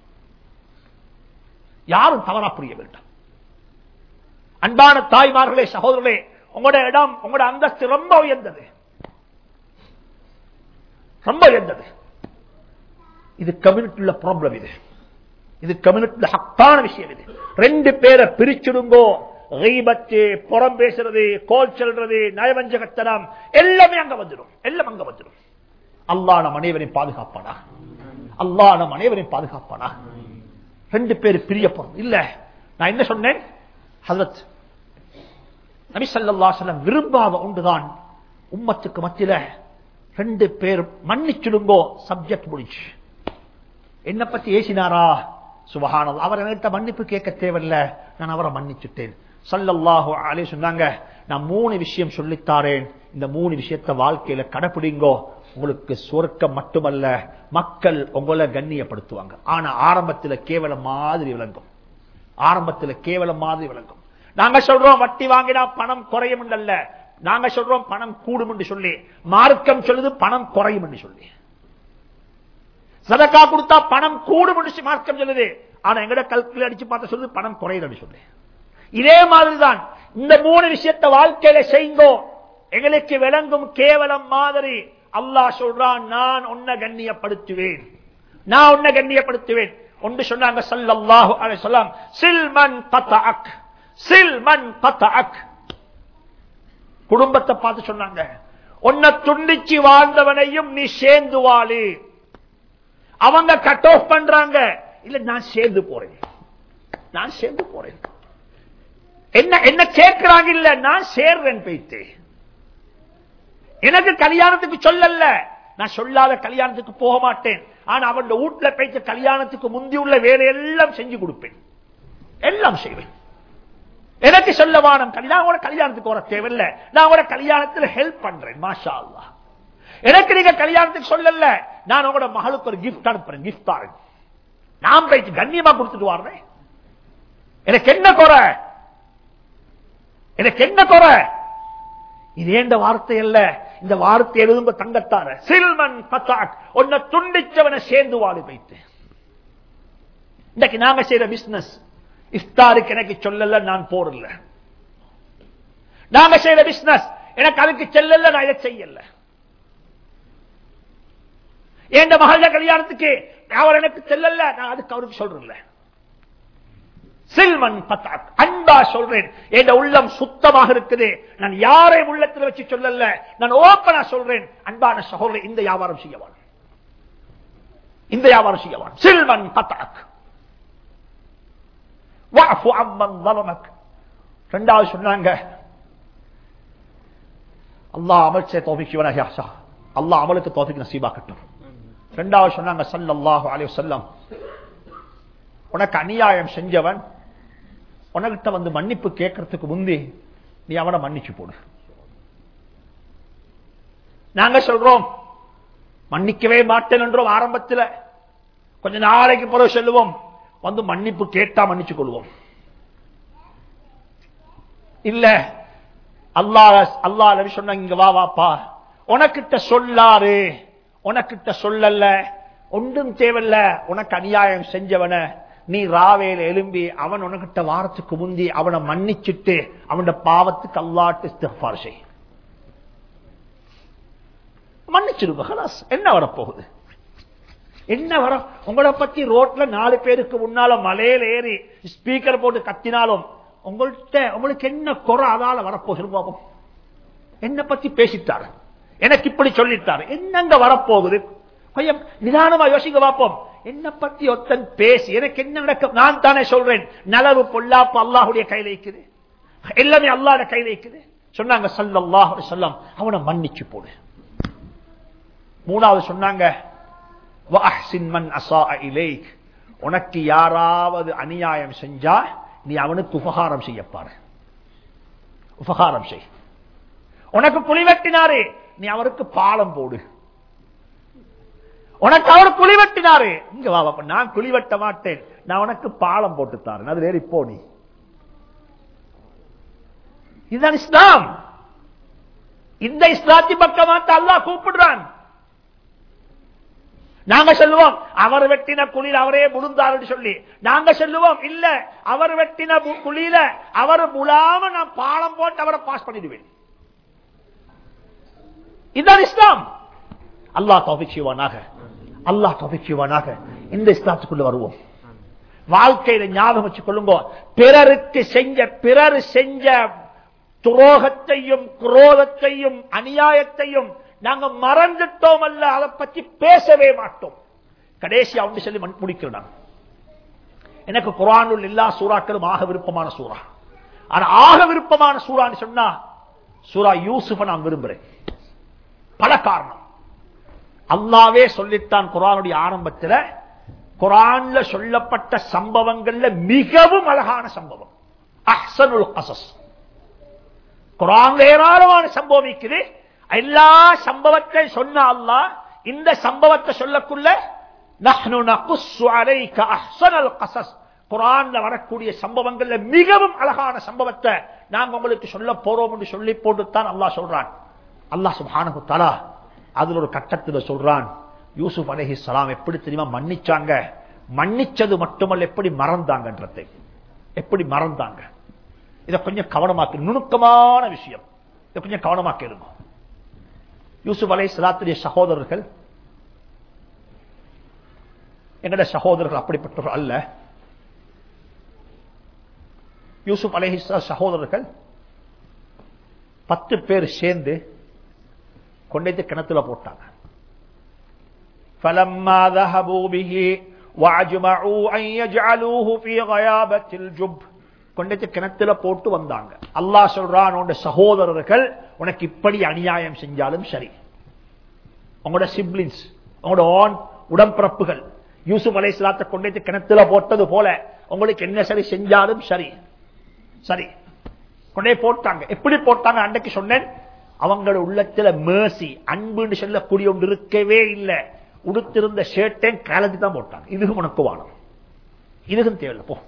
யாரும் தவறா புரிய வேண்டாம் அன்பான தாய்மார்களே சகோதரர்களே உங்களோட இடம் உங்களோட அந்தஸ்து ரொம்ப உயர்ந்தது ரொம்ப உயர்ந்தது இது கம்யூனிட்டியுள்ள ப்ராப்ளம் இது இது கம்யூனிட்டியில் ஹக்கான விஷயம் இது ரெண்டு பேரை பிரிச்சுடுங்கோ கைபத்து புறம் பேசுறது கோல் செல்றது நயவஞ்சகத்தனம் எல்லாமே அங்க வந்துடும் எல்லாம் அங்க வந்துடும் அல்லா நம் அனைவரையும் பாதுகாப்பானா அல்லா நம் அனைவரையும் பாதுகாப்பானா ரெண்டு பேர் பிரிய போறோம் இல்ல நான் என்ன சொன்னேன் ஹசரத் நபி சல்லா சொல்லம் விரும்பாத ஒன்றுதான் உம்மத்துக்கு மத்தியில ரெண்டு பேர் மன்னிச்சுடுங்கோ சப்ஜெக்ட் முடிச்சு என்ன பத்தி ஏசினாரா சுபகானது அவர் என்கிட்ட மன்னிப்பு கேட்க தேவையில்ல நான் அவரை மன்னிச்சுட்டேன் சல்லல்லாஹு அலே சொன்னாங்க நான் மூணு விஷயம் சொல்லித்தாரேன் இந்த மூணு விஷயத்த வாழ்க்கையில கடைப்பிடிங்கோ உங்களுக்கு சொர்க்கம் மட்டுமல்ல மக்கள் உங்களை கண்ணியப்படுத்துவாங்க ஆனா ஆரம்பத்தில் கேவலம் மாதிரி விளங்கும் ஆரம்பத்தில் கேவலம் மாதிரி விளங்கும் நாங்க சொல்றோம் வட்டி வாங்கினா பணம் குறையும் அல்ல நாங்க சொல்றோம் பணம் கூடும் என்று சொல்லி மார்க்கம் சொல்லுது பணம் குறையும் என்று சொல்லி சதக்கா கொடுத்தா பணம் கூடும் என்று மார்க்கம் சொல்லுது ஆனா எங்கட கல்குல அடிச்சு பார்த்த சொல்லுது பணம் குறையுது சொல்லி இதே மாதிரிதான் இந்த மூணு விஷயத்தை வாழ்க்கையில செய்யுங்கோ எங்களுக்கு விளங்கும் கேவலம் மாதிரி அல்லாஹ் சொல்றான் நான் உன்னை கண்ணியப்படுத்துவேன் நான் உன்னை கண்ணியப்படுத்துவேன் ஒன்று சொன்னாங்க சல்லல்லாஹு அலைஹி வஸல்லம் சில்மன் கதஅக் சில்மன் கதஅக் குடும்பத்தை பார்த்து சொன்னாங்க உன்னை துண்டிச்சு வாழ்ந்தவனையும் நீ சேர்ந்து வாழு அவங்க கட் ஆஃப் பண்றாங்க இல்ல நான் சேர்ந்து போறேன் நான் சேர்ந்து போறேன் என்ன என்ன கேட்கிறாங்க இல்ல நான் சேர்றேன் போயிட்டு எனக்கு கல்யாணத்துக்கு சொல்லல நான் சொல்லாத கல்யாணத்துக்கு போக மாட்டேன் ஆனா அவன் வீட்டுல போயிட்டு கல்யாணத்துக்கு முந்தி உள்ள வேலையெல்லாம் செஞ்சு கொடுப்பேன் எல்லாம் செய்வேன் எனக்கு சொல்ல வானம் நான் கூட கல்யாணத்துக்கு வர தேவையில்லை நான் கூட கல்யாணத்தில் ஹெல்ப் பண்றேன் மாஷா அல்லா எனக்கு நீங்க கல்யாணத்துக்கு சொல்லல நான் உங்களோட மகளுக்கு ஒரு கிஃப்ட் அனுப்புறேன் கிஃப்ட் தாரேன் நான் போயிட்டு கண்ணியமா கொடுத்துட்டு வர்றேன் எனக்கு என்ன குறை எனக்கு என்ன குறை இது ஏண்ட வார்த்தை அல்ல இந்த வார்த்தை எழுதும்ப தங்கத்தார சில்மன் பத்தாக் உன்னை துண்டிச்சவனை சேர்ந்து வாழி வைத்து இன்னைக்கு நாங்க செய்யற பிசினஸ் இஃப்தாருக்கு எனக்கு சொல்லல நான் போறல நாங்க செய்யற பிசினஸ் எனக்கு அதுக்கு செல்லல நான் இதை செய்யல என் மகள கல்யாணத்துக்கு அவர் எனக்கு செல்லல நான் அதுக்கு அவருக்கு சொல்றேன் சில்மன் பத்தாக் அன்பா சொல்றேன் என் உள்ளம் சுத்தமாக இருக்குது நான் யாரை உள்ளத்தில் வச்சு சொல்லல நான் ஓப்பனா சொல்றேன் அன்பான சகோதரர் இந்த வியாபாரம் செய்யவான் இந்த வியாபாரம் செய்யவான் சில்மன் பத்தாக் வாஃபு அம்மன் வலமக் ரெண்டாவது சொன்னாங்க அல்லாஹ் அமல் செய்ய தோபிக்குவனாக அல்லாஹ் அமலுக்கு தோபிக்கு நசீபாக்கட்டும் ரெண்டாவது சொன்னாங்க சல்லல்லாஹு அலைஹி வஸல்லம் உனக்கு அநியாயம் செஞ்சவன் உனக்கிட்ட வந்து மன்னிப்பு கேட்கறதுக்கு முந்தி நீ அவனை மன்னிச்சு போடு நாங்க சொல்றோம் மன்னிக்கவே மாட்டேன் என்றோம் ஆரம்பத்தில் கொஞ்ச நாளைக்கு பிறகு சொல்லுவோம் வந்து மன்னிப்பு கேட்டா மன்னிச்சு கொள்வோம் இல்ல அல்லா அல்லா நபி சொன்னாங்க இங்க வா வாப்பா உனக்கிட்ட சொல்லாரு உனக்கிட்ட சொல்லல ஒன்றும் தேவையில்ல உனக்கு அநியாயம் செஞ்சவன நீ ராவேல எலும்பி அவன் உனக்கிட்ட வாரத்துக்கு முந்தி அவனை மன்னிச்சுட்டு அவனோட பாவத்துக்கு அல்லாட்டு இஸ்திஃபார் செய் மன்னிச்சிருப்ப ஹலாஸ் என்ன வரப்போகுது என்ன வர உங்களை பத்தி ரோட்ல நாலு பேருக்கு முன்னால மலையில ஏறி ஸ்பீக்கர் போட்டு கத்தினாலும் உங்கள்கிட்ட உங்களுக்கு என்ன குறை அதால வரப்போகுது பாப்போம் என்ன பத்தி பேசிட்டாரு எனக்கு இப்படி சொல்லிட்டாரு என்னங்க வரப்போகுது கொஞ்சம் நிதானமா யோசிக்க பார்ப்போம் என்ன பத்தி ஒத்தன் பேசி எனக்கு என்ன நடக்கும் நான் தானே சொல்றேன் நலவு பொல்லாப்பு அல்லாஹுடைய கையில இருக்குது எல்லாமே அல்லாட கையில இருக்குது சொன்னாங்க சல்லல்லாஹு சொல்லம் அவனை மன்னிச்சு போடு மூணாவது சொன்னாங்க உனக்கு யாராவது அநியாயம் செஞ்சா நீ அவனுக்கு உபகாரம் செய்யப்பாரு உபகாரம் செய் உனக்கு புலி வெட்டினாரு நீ அவருக்கு பாலம் போடு உனக்கு அவர் குழி வெட்டினாரு இங்க வா நான் குழி வெட்ட மாட்டேன் நான் உனக்கு பாலம் போட்டு தாரேன் அது வேறு இப்போ நீ இதுதான் இஸ்லாம் இந்த இஸ்லாத்தி பக்கமாத்த அல்லா கூப்பிடுறான் நாங்க சொல்லுவோம் அவர் வெட்டின குழியில் அவரே முழுந்தாரு சொல்லி நாங்க சொல்லுவோம் இல்ல அவர் வெட்டின குழியில அவர் முழாம நான் பாலம் போட்டு அவரை பாஸ் பண்ணிடுவேன் இதுதான் இஸ்லாம் அல்லாஹ் தௌஃபிக் செய்வானாக அல்லாஹ் தௌஃபிக் செய்வானாக இந்த இஸ்லாத்துக்குள்ள வருவோம் வாழ்க்கையில ஞாபகம் வச்சு கொள்ளுங்க பிறருக்கு செஞ்ச பிறர் செஞ்ச துரோகத்தையும் குரோதத்தையும் அநியாயத்தையும் நாங்க மறந்துட்டோம் அல்ல அதை பற்றி பேசவே மாட்டோம் கடைசி அவங்க சொல்லி முடிக்கிறோம் எனக்கு குரானுள் எல்லா சூறாக்களும் ஆக விருப்பமான சூறா ஆனா ஆக விருப்பமான சூறான்னு சொன்னா சூறா யூசுஃப நான் விரும்புறேன் பல காரணம் அல்லாவே சொல்லித்தான் குரானுடைய ஆரம்பத்தில் குரான்ல சொல்லப்பட்ட சம்பவங்கள்ல மிகவும் அழகான சம்பவம் அஹ்சனுல் கசஸ் குரான் ஏராளமான சம்பவம் இருக்குது எல்லா சம்பவத்தை சொன்ன அல்லா இந்த சம்பவத்தை சொல்லக்குள்ள குரான்ல வரக்கூடிய சம்பவங்கள்ல மிகவும் அழகான சம்பவத்தை நாங்க உங்களுக்கு சொல்ல போறோம் என்று சொல்லி போட்டுத்தான் அல்லாஹ் சொல்றான் அல்லாஹ் சுபானு தலா அதுல ஒரு கட்டத்தில் சொல்றான் யூசுப் அலஹி சலாம் எப்படி தெரியுமா மன்னிச்சாங்க மன்னிச்சது மட்டுமல்ல எப்படி மறந்தாங்கன்றதை எப்படி மறந்தாங்க இதை கொஞ்சம் கவனமாக்க நுணுக்கமான விஷயம் இதை கொஞ்சம் கவனமாக்க இருங்க யூசுப் அலை சலாத்துடைய சகோதரர்கள் எங்கட சகோதரர்கள் அப்படிப்பட்டவர்கள் அல்ல யூசுப் அலை சகோதரர்கள் பத்து பேர் சேர்ந்து கொண்டு கிணத்துல போட்டாங்க فلما ذهبوا به واجمعوا ان يجعلوه في غيابه الجب கொண்டு கிணத்துல போட்டு வந்தாங்க அல்லாஹ் சொல்றான் உன்னோட சகோதரர்கள் உனக்கு இப்படி அநியாயம் செஞ்சாலும் சரி உங்களோட சிப்ளின்ஸ் உங்களோட ஓன் உடம்பிறப்புகள் யூசுப் அலை சலாத்தை கொண்டு கிணத்துல போட்டது போல உங்களுக்கு என்ன சரி செஞ்சாலும் சரி சரி கொண்டே போட்டாங்க எப்படி போட்டாங்க அன்றைக்கு சொன்னேன் அவங்களோட உள்ளத்துல மேசி அன்புன்னு சொல்லக்கூடிய ஒன்று இருக்கவே இல்லை உடுத்திருந்த ஷர்ட்டையும் கலந்து தான் போட்டாங்க இதுக்கும் உனக்கு வானம் இதுக்கும் தேவையில்லை போ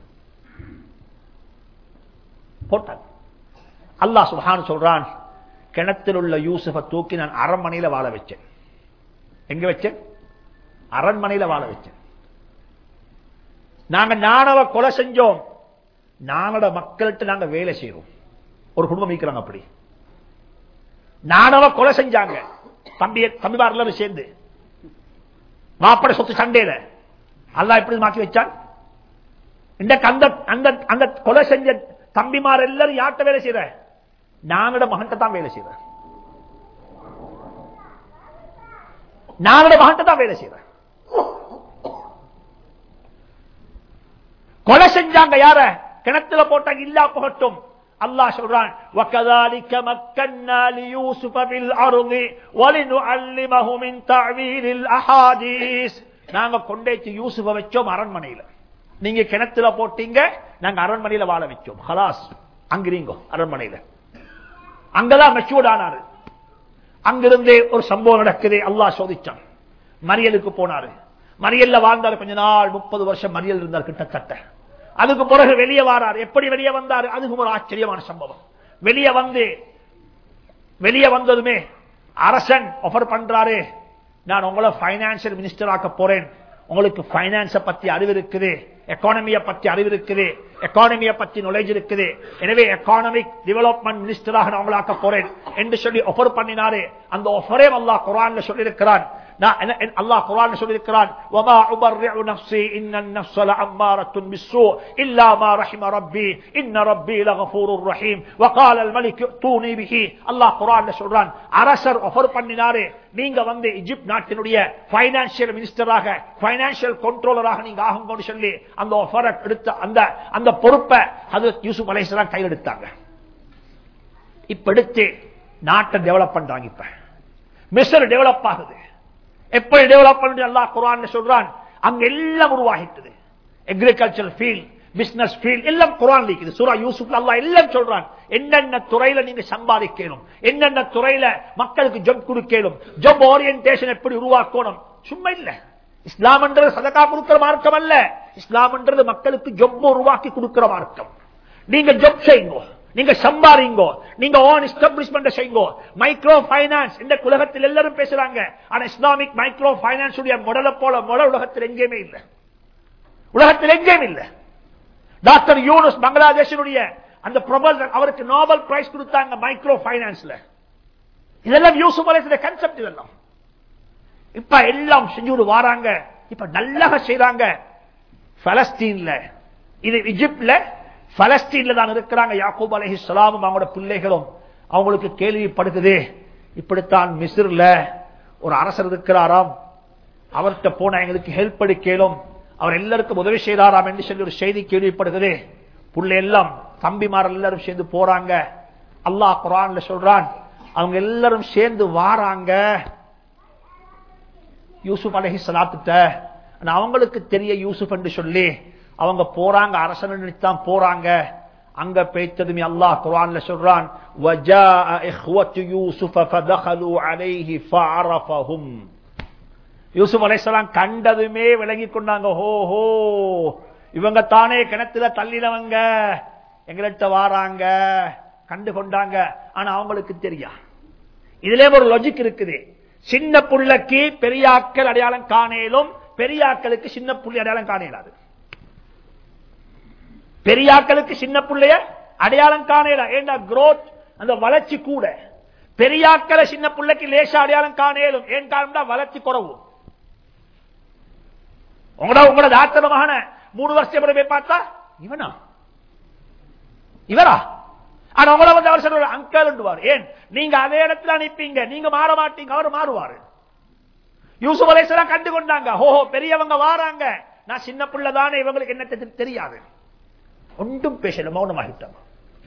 போட்டாங்க அல்லாஹ் சுபான் சொல்றான் கிணத்தில் உள்ள யூசுஃபை தூக்கி நான் அரண்மனையில வாழ வச்சேன் எங்க வச்சேன் அரண்மனையில வாழ வச்சேன் நாங்க நாணவ கொலை செஞ்சோம் நானோட மக்கள்கிட்ட நாங்க வேலை செய்யறோம் ஒரு குடும்பம் இருக்கிறாங்க அப்படி நானவ கொலை செஞ்சாங்க தம்பி தம்பிமார் எல்லாரும் சேர்ந்து மாப்பட சொத்து சண்டையில அல்லா எப்படி மாற்றி வச்சான் இன்றைக்கு அந்த அந்த அந்த கொலை செஞ்ச தம்பிமார் எல்லாரும் யார்கிட்ட வேலை செய்யற நானோட மகன்கிட்ட தான் வேலை செய்யற நானோட மகன்கிட்ட தான் வேலை செய்யற கொலை செஞ்சாங்க யார கிணத்துல போட்டாங்க இல்லா புகட்டும் அல்லாஹ் சொல்றான் وَكَذَلِكَ مَكَّنَّا لِيُوسُفَ فِي الْأَرْضِ وَلِنُعَلِّمَهُ مِنْ تَعْوِيلِ الْأَحَادِيثِ நாங்க கொண்டேச்சு யூசுஃப வச்சோம் அரண்மனையில நீங்க கிணத்துல போட்டீங்க நாங்க அரண்மனையில வாழ வச்சோம் ஹலாஸ் அங்கிருங்க அரண்மனையில அங்கதான் மெச்சூர்ட் ஆனாரு அங்கிருந்தே ஒரு சம்பவம் நடக்குது அல்லாஹ் சோதிச்சான் மரியலுக்கு போனாரு மரியல்ல வாழ்ந்தாரு கொஞ்ச நாள் முப்பது வருஷம் மரியல் இருந்தார் கிட்டத்தட்ட அதுக்கு பிறகு வெளியே வாரார் எப்படி வெளியே வந்தாரு அதுக்கு ஒரு ஆச்சரியமான சம்பவம் வெளியே வந்து வெளியே வந்ததுமே அரசன் ஆஃபர் பண்றாரு நான் உங்களை பைனான்சியல் மினிஸ்டர் ஆக்க போறேன் உங்களுக்கு பைனான்ஸ பத்தி அறிவு இருக்குது எக்கானமிய பத்தி அறிவு இருக்குது எக்கானமிய பத்தி நாலேஜ் இருக்குது எனவே எக்கானமிக் டெவலப்மெண்ட் மினிஸ்டராக நான் உங்களை ஆக்க போறேன் என்று சொல்லி ஆஃபர் பண்ணினாரு அந்த ஆஃபரே அல்லாஹ் குரான்ல சொல்லியிருக்கிறான் நான் என்ன- என்ன- அல்லாஹ் குரான் சொல்லியிருக்கிறான் وَمَا أُبَرِّعُ نَفْسِي إِنَّ النَّفْسَ لَأَمَّارَةٌ بِالسُّوءِ إِلَّا مَا رَحِمَ رَبِّي إِنَّ رَبِّي لَغَفُورٌ رَحِيمٌ وَقَالَ الْمَلِكُ ائْتُونِي بِهِ அல்லாஹ் குரான்ல சொல்றான் அரசர் ஆஃபர் பண்ணினாரு நீங்க வந்து எகிப்த் நாட்டினுடைய பைனான்சியல் மினிஸ்டராக பைனான்சியல் கண்ட்ரோலராக நீங்க ஆகுங்கன்னு சொல்லி அந்த ஆஃபரை எடுத்த அந்த அந்த பொறுப்பை அது யூசுப் அலைஹிஸ்ஸலாம் கையில் எடுத்தாங்க இப்ப எடுத்து நாட்டை டெவலப் பண்றாங்க இப்ப மிஸ்ர் டெவலப் ஆகுது எப்படி டெவலப் பண்ணி அல்லாஹ் குரான் சொல்றான் அங்க எல்லாம் உருவாகிட்டது அக்ரிகல்ச்சர் ஃபீல்ட் பிசினஸ் ஃபீல்ட் எல்லாம் குரான் இருக்குது சூரா யூசுப் அல்லாஹ் எல்லாம் சொல்றான் என்னென்ன துறையில நீங்க சம்பாதிக்கணும் என்னென்ன துறையில மக்களுக்கு ஜப் கொடுக்கணும் ஜப் ஓரியன்டேஷன் எப்படி உருவாக்கணும் சும்மா இல்ல இஸ்லாம் என்றது சதகா கொடுக்கிற மார்க்கம் அல்ல இஸ்லாம் என்றது மக்களுக்கு ஜப் உருவாக்கி கொடுக்கிற மார்க்கம் நீங்க ஜப் செய்யுங்க நீங்க சம்பாரிங்கோ நீங்க ஓன் எஸ்டாப்ளிஷ்மெண்ட் செய்யுங்க மைக்ரோ பைனான்ஸ் இந்த உலகத்தில் எல்லாரும் பேசுறாங்க ஆனா இஸ்லாமிக் மைக்ரோ பைனான்ஸ் உடைய முடலை போல முட உலகத்தில் எங்கேயுமே இல்லை உலகத்தில் எங்கேயும் இல்லை டாக்டர் யூனுஸ் பங்களாதேஷனுடைய அந்த ப்ரொபோசல் அவருக்கு நோபல் பிரைஸ் கொடுத்தாங்க மைக்ரோ பைனான்ஸ்ல இதெல்லாம் யூசுப் அலைஹிஸ்ஸலாமுடைய கான்செப்ட் இதெல்லாம் இப்ப எல்லாம் செஞ்சு வாராங்க இப்ப நல்லா செய்றாங்க பலஸ்தீன்ல இது இஜிப்ட்ல பலஸ்தீன்ல தான் இருக்கிறாங்க யாக்கூப் அலைஹிஸ்ஸலாமும் அவங்களோட பிள்ளைகளும் அவங்களுக்கு கேள்விப்படுகிறது இப்படித்தான் மிஸ்ர்ல ஒரு அரசர் இருக்கிறாராம் அவர்கிட்ட போன எங்களுக்கு ஹெல்ப் பண்ணி கேளும் அவர் எல்லாருக்கும் உதவி செய்தாராம் என்று சொல்லி ஒரு செய்தி கேள்விப்படுகிறது புள்ள எல்லாம் தம்பிமார் எல்லாரும் சேர்ந்து போறாங்க அல்லாஹ் குரான்ல சொல்றான் அவங்க எல்லாரும் சேர்ந்து வாராங்க யூசுப் அலஹி சலாத்துட்ட ஆனா அவங்களுக்கு தெரிய யூசுப் என்று சொல்லி அவங்க போறாங்க அரசன் தான் போறாங்க அங்க பேய்த்ததுமே அல்லாஹ் குர்ஆன்ல சொல்றான் وَجَاءَ إِخْوَةُ يُوسُفَ فَدَخَلُوا عَلَيْهِ فَعَرَفَهُمْ யூசுப் அலைஹிஸ்ஸலாம் கண்டதுமே விளங்கி கொண்டாங்க ஹோ ஹோ இவங்க தானே கிணத்துல தள்ளினவங்க எங்கள்கிட்ட வாராங்க கண்டு கொண்டாங்க ஆனா அவங்களுக்கு தெரியா இதுல ஒரு லாஜிக் இருக்குது சின்ன புள்ளக்கு பெரியாக்கள் அடையாளம் காணேலும் பெரியாக்களுக்கு சின்ன புள்ளி அடையாளம் காணேலாது பெரியாக்களுக்கு சின்ன புள்ளைய அடையாளம் காணேலாம் ஏண்டா growth அந்த வளர்ச்சி கூட பெரியாக்களை சின்ன புள்ளைக்கு லேசா அடையாளம் காணேலும் ஏன் காரணம்னா வளர்ச்சி குறவு உங்களோட உங்களோட ஆத்திரமான மூணு வருஷம் பிறகு போய் பார்த்தா இவனா இவரா ஆனா உங்களை வந்து அவர் சொல்ற அங்கல் ஏன் நீங்க அதே இடத்துல அனுப்பீங்க நீங்க மாற மாட்டீங்க அவர் மாறுவாரு யூசுப் அலைசலாம் கண்டு கொண்டாங்க ஓஹோ பெரியவங்க வாராங்க நான் சின்ன புள்ள தானே இவங்களுக்கு என்ன தெரி- தெரியாது ஒன்றும் பேசல மௌனமாகிட்டாங்க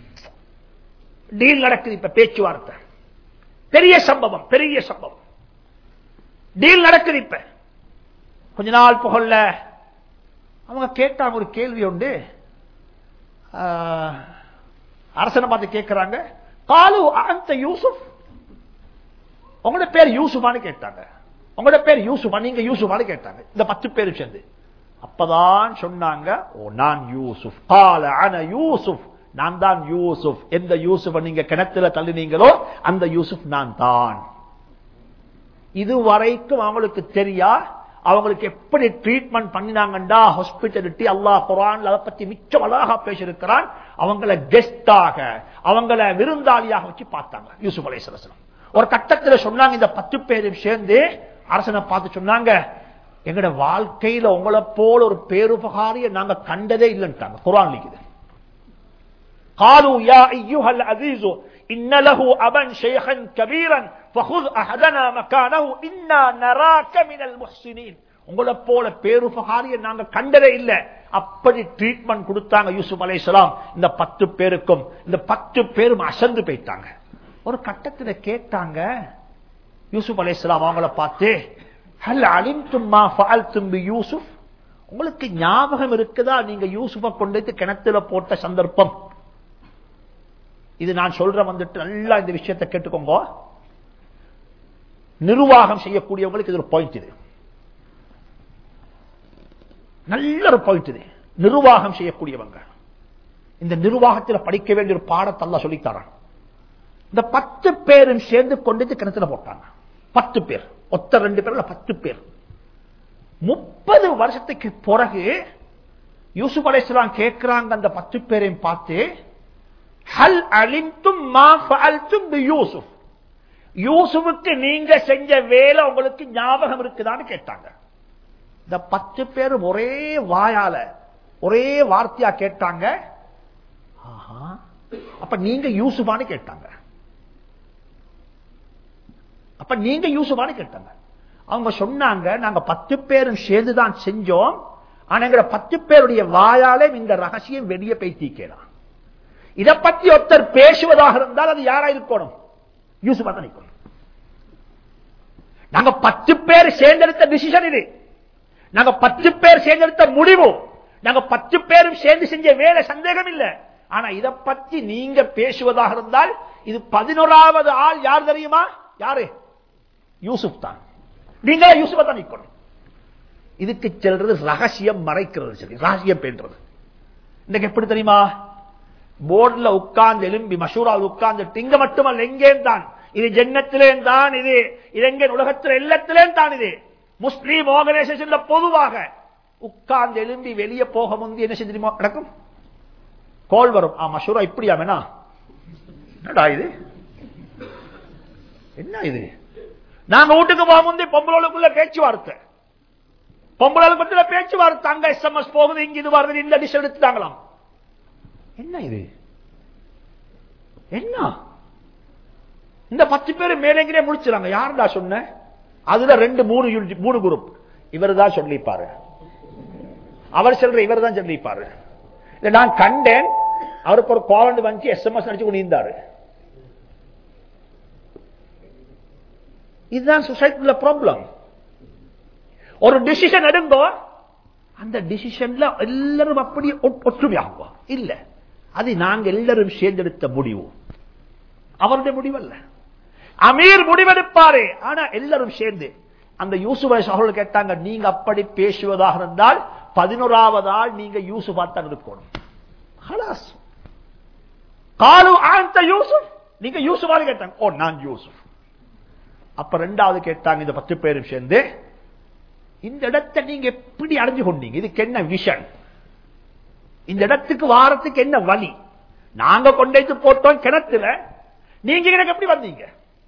டீல் நடக்குது இப்ப பேச்சுவார்த்தை பெரிய சம்பவம் பெரிய சம்பவம் டீல் நடக்குது இப்ப கொஞ்ச நாள் புகழ்ல அவங்க கேட்டாங்க ஒரு கேள்வி உண்டு ஆஹ், அரசனை பார்த்து கேட்கிறாங்க காலு அந்த யூசுப் உங்களோட பேர் யூசுஃபான்னு கேட்டாங்க உங்களோட பேர் யூசுஃபா நீங்க யூசுஃபான்னு கேட்டாங்க இந்த பத்து பேரும் சேர்ந்து அப்பதான் சொன்னாங்க ஓ நான் யூசுப் கால அன யூசுப் நான் தான் யூசுப் எந்த யூசுப் நீங்க கிணத்துல தள்ளினீங்களோ அந்த யூசுப் நான் தான் இதுவரைக்கும் அவங்களுக்கு தெரியா அவங்களுக்கு எப்படி ட்ரீட்மெண்ட் பண்ணினாங்கண்டா ஹாஸ்பிட்டாலிட்டி அல்லாஹ் குரான் அதை பத்தி மிச்சம் அழகா பேசியிருக்கிறான் அவங்கள கெஸ்டாக அவங்கள விருந்தாளியாக வச்சு பார்த்தாங்க யூசுப் அலைசலம் ஒரு கட்டத்தில் சொன்னாங்க இந்த பத்து பேரும் சேர்ந்து அரசனை பார்த்து சொன்னாங்க எங்கட வாழ்க்கையில உங்களை போல ஒரு பேருபகாரிய நாங்க கண்டதே இல்லைன்ட்டாங்க குரான் இருக்குது قالوا يا أيها العزيز إن له أبا شيخا كبيرا فخذ أحدنا مكانه إنا نراك من المحسنين உங்களை போல பேருபகாரிய நாங்க கண்டதே இல்ல அப்படி ட்ரீட்மெண்ட் கொடுத்தாங்க யூசுப் அலைசலாம் இந்த பத்து பேருக்கும் இந்த பத்து பேரும் அசந்து போயிட்டாங்க ஒரு கட்டத்தில் கேட்டாங்க யூசுப் அலைசலாம் அவங்கள பார்த்து ஹல் அலிம்தும்மா ஃபால்தும் பி யூசுப் உங்களுக்கு ஞாபகம் இருக்குதா நீங்க யூசுஃபை கொண்டு கிணத்துல போட்ட சந்தர்ப்பம் இது நான் சொல்ற வந்துட்டு நல்லா இந்த விஷயத்தை கேட்டுக்கோங்க நிர்வாகம் செய்யக்கூடியவங்களுக்கு இது ஒரு பாயிண்ட் இது நல்ல ஒரு பாயிண்ட் இது நிர்வாகம் செய்யக்கூடியவங்க இந்த நிர்வாகத்தில் படிக்க வேண்டிய ஒரு பாடத்தல்ல சொல்லித்தரான் இந்த பத்து பேரும் சேர்ந்து கொண்டு கிணத்துல போட்டாங்க பத்து பேர் ஒத்த ரெண்டு பேர்ல பத்து பேர் முப்பது வருஷத்துக்கு பிறகு யூசுப் அலைஸ்லாம் கேட்கிறாங்க அந்த பத்து பேரையும் பார்த்து ஹல் அலிந்தும் மா ஃபஅல்தும் பி யூசுப் யூசுஃபுக்கு நீங்க செஞ்ச வேலை உங்களுக்கு ஞாபகம் இருக்குதான்னு கேட்டாங்க இந்த பத்து பேரும் ஒரே வாயால ஒரே வார்த்தையா கேட்டாங்க ஆஹா அப்ப நீங்க யூசுஃபான்னு கேட்டாங்க அப்ப நீங்க யூசுஃபான்னு கேட்டாங்க அவங்க சொன்னாங்க நாங்க பத்து பேரும் சேர்ந்துதான் செஞ்சோம் ஆனா எங்க பத்து பேருடைய வாயாலே இந்த ரகசியம் வெளியே பேசிக்கலாம் இதை பத்தி ஒருத்தர் பேசுவதாக இருந்தால் அது யாரா இருக்கணும் யூசுஃபா தான் இருக்கணும் நாங்க பத்து பேர் சேர்ந்தெடுத்த டிசிஷன் இது நாங்க பத்து பேர் சேர்ந்தெடுத்த முடிவு நாங்க பத்து பேரும் சேர்ந்து செஞ்ச வேலை சந்தேகம் இல்ல ஆனா இதை பத்தி நீங்க பேசுவதாக இருந்தால் இது பதினோராவது ஆள் யார் தெரியுமா யாரு யூசுப் தான் நீங்க யூசுஃபா தான் நிக்கணும் இதுக்கு செல்றது ரகசியம் மறைக்கிறது சரி ரகசியம் பேன்றது இன்னைக்கு எப்படி தெரியுமா போர்டுல உட்கார்ந்து எலும்பி மஷூரால் உட்கார்ந்து இங்க மட்டுமல்ல எங்கே தான் இது ஜென்னத்திலே தான் இது இலங்கை உலகத்தில் எல்லாத்திலே தான் இது முஸ்லீம் ஆர்கனைசேஷன்ல பொதுவாக உட்கார்ந்து எழும்பி வெளியே போக முந்தி என்ன செஞ்சு நடக்கும் கோல் வரும் ஆ மஷூரா இப்படியா வேணா என்னடா இது என்ன இது நாங்க வீட்டுக்கு போக முந்தி பொம்பளவுக்குள்ள பேச்சுவார்த்தை பொம்பளவுக்கு பத்தில பேச்சுவார்த்தை அங்க எஸ்எம்எஸ் போகுது இங்க இது வருது இந்த டிஷ் எடுத்துட்டாங்களாம் என்ன இது என்ன இந்த பத்து பேர் மேலேங்கிட்டே முடிச்சிடாங்க யாருடா சொன்ன அதுல ரெண்டு மூணு unit, மூணு குரூப் இவர் தான் சொல்லிப்பாரு அவர் சொல்ற இவர் தான் சொல்லிப்பாரு இதை நான் கண்டேன் அவருக்கு ஒரு கால் வந்து எஸ்எம்எஸ் அடிச்சு கொண்டு இருந்தாரு இதுதான் சொசைட்டில ப்ராப்ளம் ஒரு டிசிஷன் எடுங்கோ அந்த டிசிஷன்ல எல்லாரும் அப்படி ஒற்றுமையாகுவோம் இல்ல அது நாங்க எல்லாரும் சேர்ந்தெடுத்த முடிவு அவருடைய முடிவல்ல அமீர் முடிவெடுப்பாரு ஆனா எல்லாரும் சேர்ந்து அந்த யூசுப் அவர்கள் கேட்டாங்க நீங்க அப்படி பேசுவதாக இருந்தால் பதினோராவது ஆள் நீங்க யூசுப் தான் இருக்கணும் ஹலாஸ் காலு ஆந்த யூசுப் நீங்க யூசுஃபான்னு கேட்டாங்க ஓ நான் யூசுப் அப்ப ரெண்டாவது கேட்டாங்க இந்த பத்து பேரும் சேர்ந்து இந்த இடத்தை நீங்க எப்படி அடைஞ்சு கொண்டீங்க இதுக்கு என்ன விஷன் இந்த இடத்துக்கு வாரத்துக்கு என்ன வழி நாங்க கொண்டு போட்டோம் கிணத்துல நீங்க எனக்கு எப்படி வந்தீங்க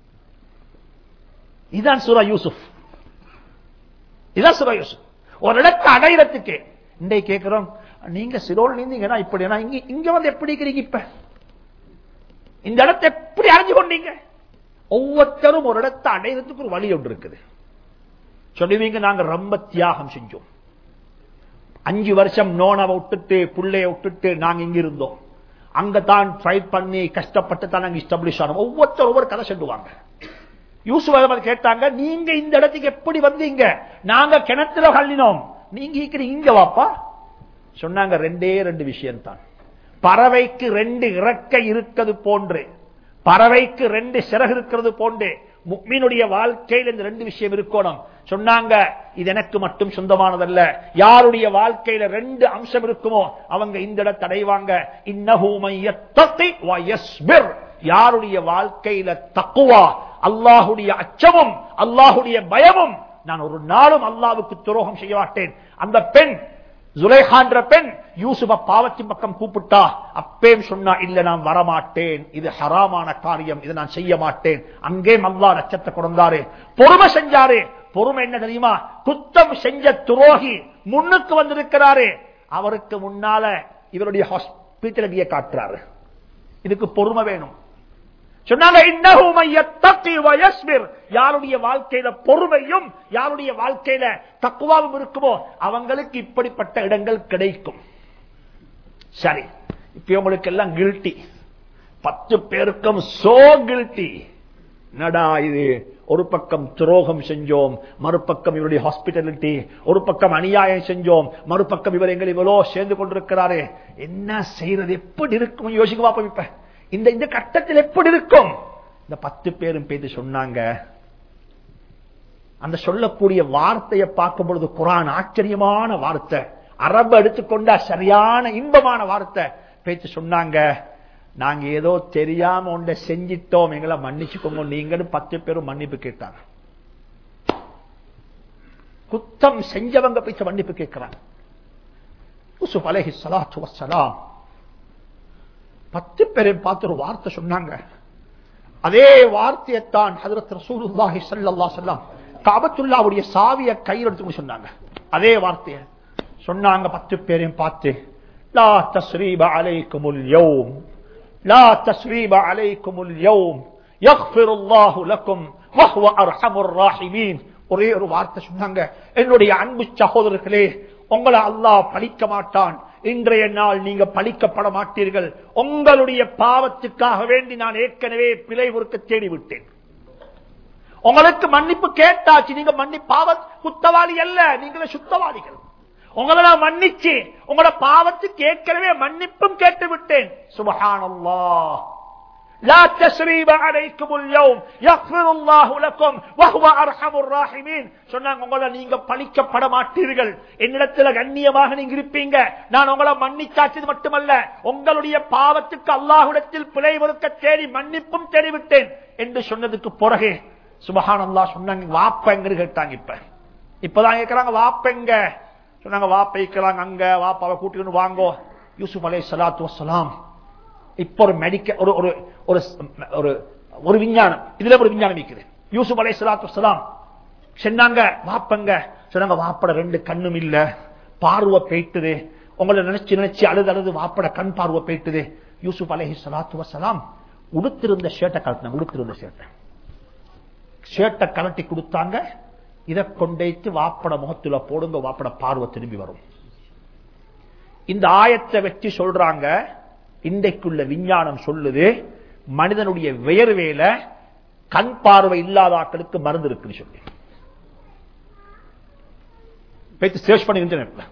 இதுதான் சுரா யூசுப் இதான் சுரா யூசுப் ஒரு இடத்தை அடையிறதுக்கு இன்றைக்கு கேட்கிறோம் நீங்க சிலோல் நீந்தீங்கன்னா இப்படி இங்க இங்க வந்து எப்படி இருக்கிறீங்க இப்ப இந்த இடத்தை எப்படி அடைஞ்சு கொண்டீங்க ஒவ்வொருத்தரும் ஒரு இடத்தை அடையிறதுக்கு ஒரு வழி ஒன்று இருக்குது சொல்லுவீங்க நாங்க ரொம்ப தியாகம் செஞ்சோம் அஞ்சு வருஷம் நோனவை விட்டுட்டு புள்ளைய விட்டுட்டு நாங்க இங்க இருந்தோம் அங்க தான் ஃபைட் பண்ணி கஷ்டப்பட்டு தான் நாங்க இஸ்டாப்ளிஷ் ஆனோம் ஒவ்வொருத்தர் ஒவ்வொரு கதை சொல்லுவாங்க யூசுப் கேட்டாங்க நீங்க இந்த இடத்துக்கு எப்படி வந்தீங்க நாங்க கிணத்துல கல்லினோம் நீங்க இருக்கிற இங்க வாப்பா சொன்னாங்க ரெண்டே ரெண்டு விஷயம் தான் பறவைக்கு ரெண்டு இறக்கை இருக்கிறது போன்று பறவைக்கு ரெண்டு சிறகு இருக்கிறது போன்று முக்மீனுடைய வாழ்க்கையில் இந்த ரெண்டு விஷயம் இருக்கணும் சொன்னாங்க இது எனக்கு மட்டும் சொந்தமானதல்ல யாருடைய வாழ்க்கையில ரெண்டு அம்சம் இருக்குமோ அவங்க இந்த இடத்தை அடைவாங்க இன்னஹூமையஸ்பிர் யாருடைய வாழ்க்கையில தக்குவா அல்லாஹுடைய அச்சமும் அல்லாஹுடைய பயமும் நான் ஒரு நாளும் அல்லாவுக்கு துரோகம் செய்ய மாட்டேன் அந்த பெண் ஜுலைஹான்ற பெண் யூசுப பாவத்தின் பக்கம் கூப்பிட்டா அப்பேம் சொன்னா இல்ல நான் வரமாட்டேன் இது ஹராமான காரியம் இதை நான் செய்ய மாட்டேன் அங்கே மல்லா நட்சத்தை கொடுந்தாரு பொறுமை செஞ்சாரு பொறுமை என்ன தெரியுமா குத்தம் செஞ்ச துரோகி முன்னுக்கு வந்திருக்கிறாரு அவருக்கு முன்னால இவருடைய ஹாஸ்பிட்டலிட்டியை காட்டுறாரு இதுக்கு பொறுமை வேணும் சொன்னாங்க யாருடைய வாழ்க்கையில பொறுமையும் யாருடைய வாழ்க்கையில தக்குவாவும் இருக்குமோ அவங்களுக்கு இப்படிப்பட்ட இடங்கள் கிடைக்கும் சரி இப்ப உங்களுக்கு எல்லாம் கில்ட்டி பத்து பேருக்கும் சோ கில்ட்டி நடா இது ஒரு பக்கம் துரோகம் செஞ்சோம் மறுபக்கம் இவருடைய ஹாஸ்பிட்டாலிட்டி ஒரு பக்கம் அநியாயம் செஞ்சோம் மறுபக்கம் இவர் எங்களை இவ்வளோ சேர்ந்து கொண்டிருக்கிறாரு என்ன செய்யறது எப்படி இருக்கும் யோசிக்க பாப்போம் இப்ப இந்த இந்த கட்டத்தில் எப்படி இருக்கும் இந்த பத்து பேரும் பேசி சொன்னாங்க அந்த சொல்லக்கூடிய வார்த்தையை பார்க்கும் பொழுது குரான் ஆச்சரியமான வார்த்தை அரபு எடுத்துக்கொண்டா சரியான இன்பமான வார்த்தை பேச்சு சொன்னாங்க நாங்க ஏதோ தெரியாம ஒன்றை செஞ்சிட்டோம் எங்களை மன்னிச்சுக்கோங்க நீங்கன்னு பத்து பேரும் மன்னிப்பு கேட்டாங்க குத்தம் செஞ்சவங்க பேச்ச மன்னிப்பு கேட்கிறாங்க யூசுப் அலஹி சலாத்து வசலாம் பத்து பேரையும் பார்த்து ஒரு வார்த்தை சொன்னாங்க அதே வார்த்தையைத்தான் ஹதரத் ரசூலுல்லாஹி ஸல்லல்லாஹு அலைஹி காபத்துல்லாவுடைய சாவிய கையில் எடுத்து சொன்னாங்க அதே வார்த்தைய சொன்னாங்க பத்து பேரையும் பார்த்து லா தஸ்ரீப அலைக்குமுல் யௌம் லா தஸ்ரீப அலைக்குமுல் யௌம் யக்ஃபிருல்லாஹு லக்கும் வஹ்வ அர்ஹமுர் ராஹிமீன் ஒரே ஒரு வார்த்தை சொன்னாங்க என்னுடைய அன்பு சகோதரர்களே உங்களை அல்லாஹ் பழிக்க மாட்டான் இன்றைய நாள் நீங்க பழிக்கப்பட மாட்டீர்கள் உங்களுடைய பாவத்துக்காக வேண்டி நான் ஏற்கனவே பிழை பொறுக்க தேடி விட்டேன் உங்களுக்கு மன்னிப்பு கேட்டாச்சு நீங்க மன்னி பாவ குத்தவாளி அல்ல நீங்களே சுத்தவாளிகள் உங்களை நான் மன்னிச்சு உங்களோட பாவத்துக்கு ஏற்கனவே மன்னிப்பும் கேட்டு விட்டேன் சுபஹானல்லா لا تسريب عليكم اليوم يغفر الله لكم وهو ارحم الراحمين சொன்னாங்க உங்களை நீங்க பழிக்கப்பட மாட்டீர்கள் என்னிடத்துல கண்ணியமாக நீங்க இருப்பீங்க நான் உங்களை மன்னிச்சாச்சது மட்டுமல்ல உங்களுடைய பாவத்துக்கு அல்லாஹ்விடத்தில் பிழை பொறுக்க தேடி மன்னிப்பும் தெரிவித்தேன் என்று சொன்னதுக்கு பிறகு சுபஹான் அல்லா சொன்னாங்க வாப்பங்க கேட்டாங்க இப்ப இப்பதான் கேட்கிறாங்க வாப்பெங்க சொன்னாங்க வாப்ப இருக்கிறாங்க அங்க வாப்பாவை கூட்டிக்கொண்டு வாங்கோ யூசுப் அலை சலாத்து வசலாம் இப்ப ஒரு மெடிக்க ஒரு ஒரு ஒரு ஒரு ஒரு விஞ்ஞானம் இதுல ஒரு விஞ்ஞானம் இருக்குது யூசுப் அலை சலாத்து வசலாம் சொன்னாங்க வாப்பங்க சொன்னாங்க வாப்பட ரெண்டு கண்ணும் இல்ல பார்வை போயிட்டுது உங்களை நினைச்சு நினைச்சு அழுது அழுது வாப்பட கண் பார்வை போயிட்டுது யூசுப் அலஹி சலாத்து வசலாம் உடுத்திருந்த ஷேட்டை கலட்டினாங்க உடுத்திருந்த ஷேட்டை ஷேட்டை கலட்டி கொடுத்தாங்க இதை கொண்டைத்து வாப்பட முகத்துல போடுங்க வாப்பட பார்வை திரும்பி வரும் இந்த ஆயத்தை வச்சு சொல்றாங்க இன்றைக்குள்ள விஞ்ஞானம் சொல்லுது மனிதனுடைய வியர்வேல கண் பார்வை இல்லாத ஆட்களுக்கு மருந்து இருக்குன்னு சொல்லி பேச்சு சர்ச் பண்ணி இன்டர்நெட்ல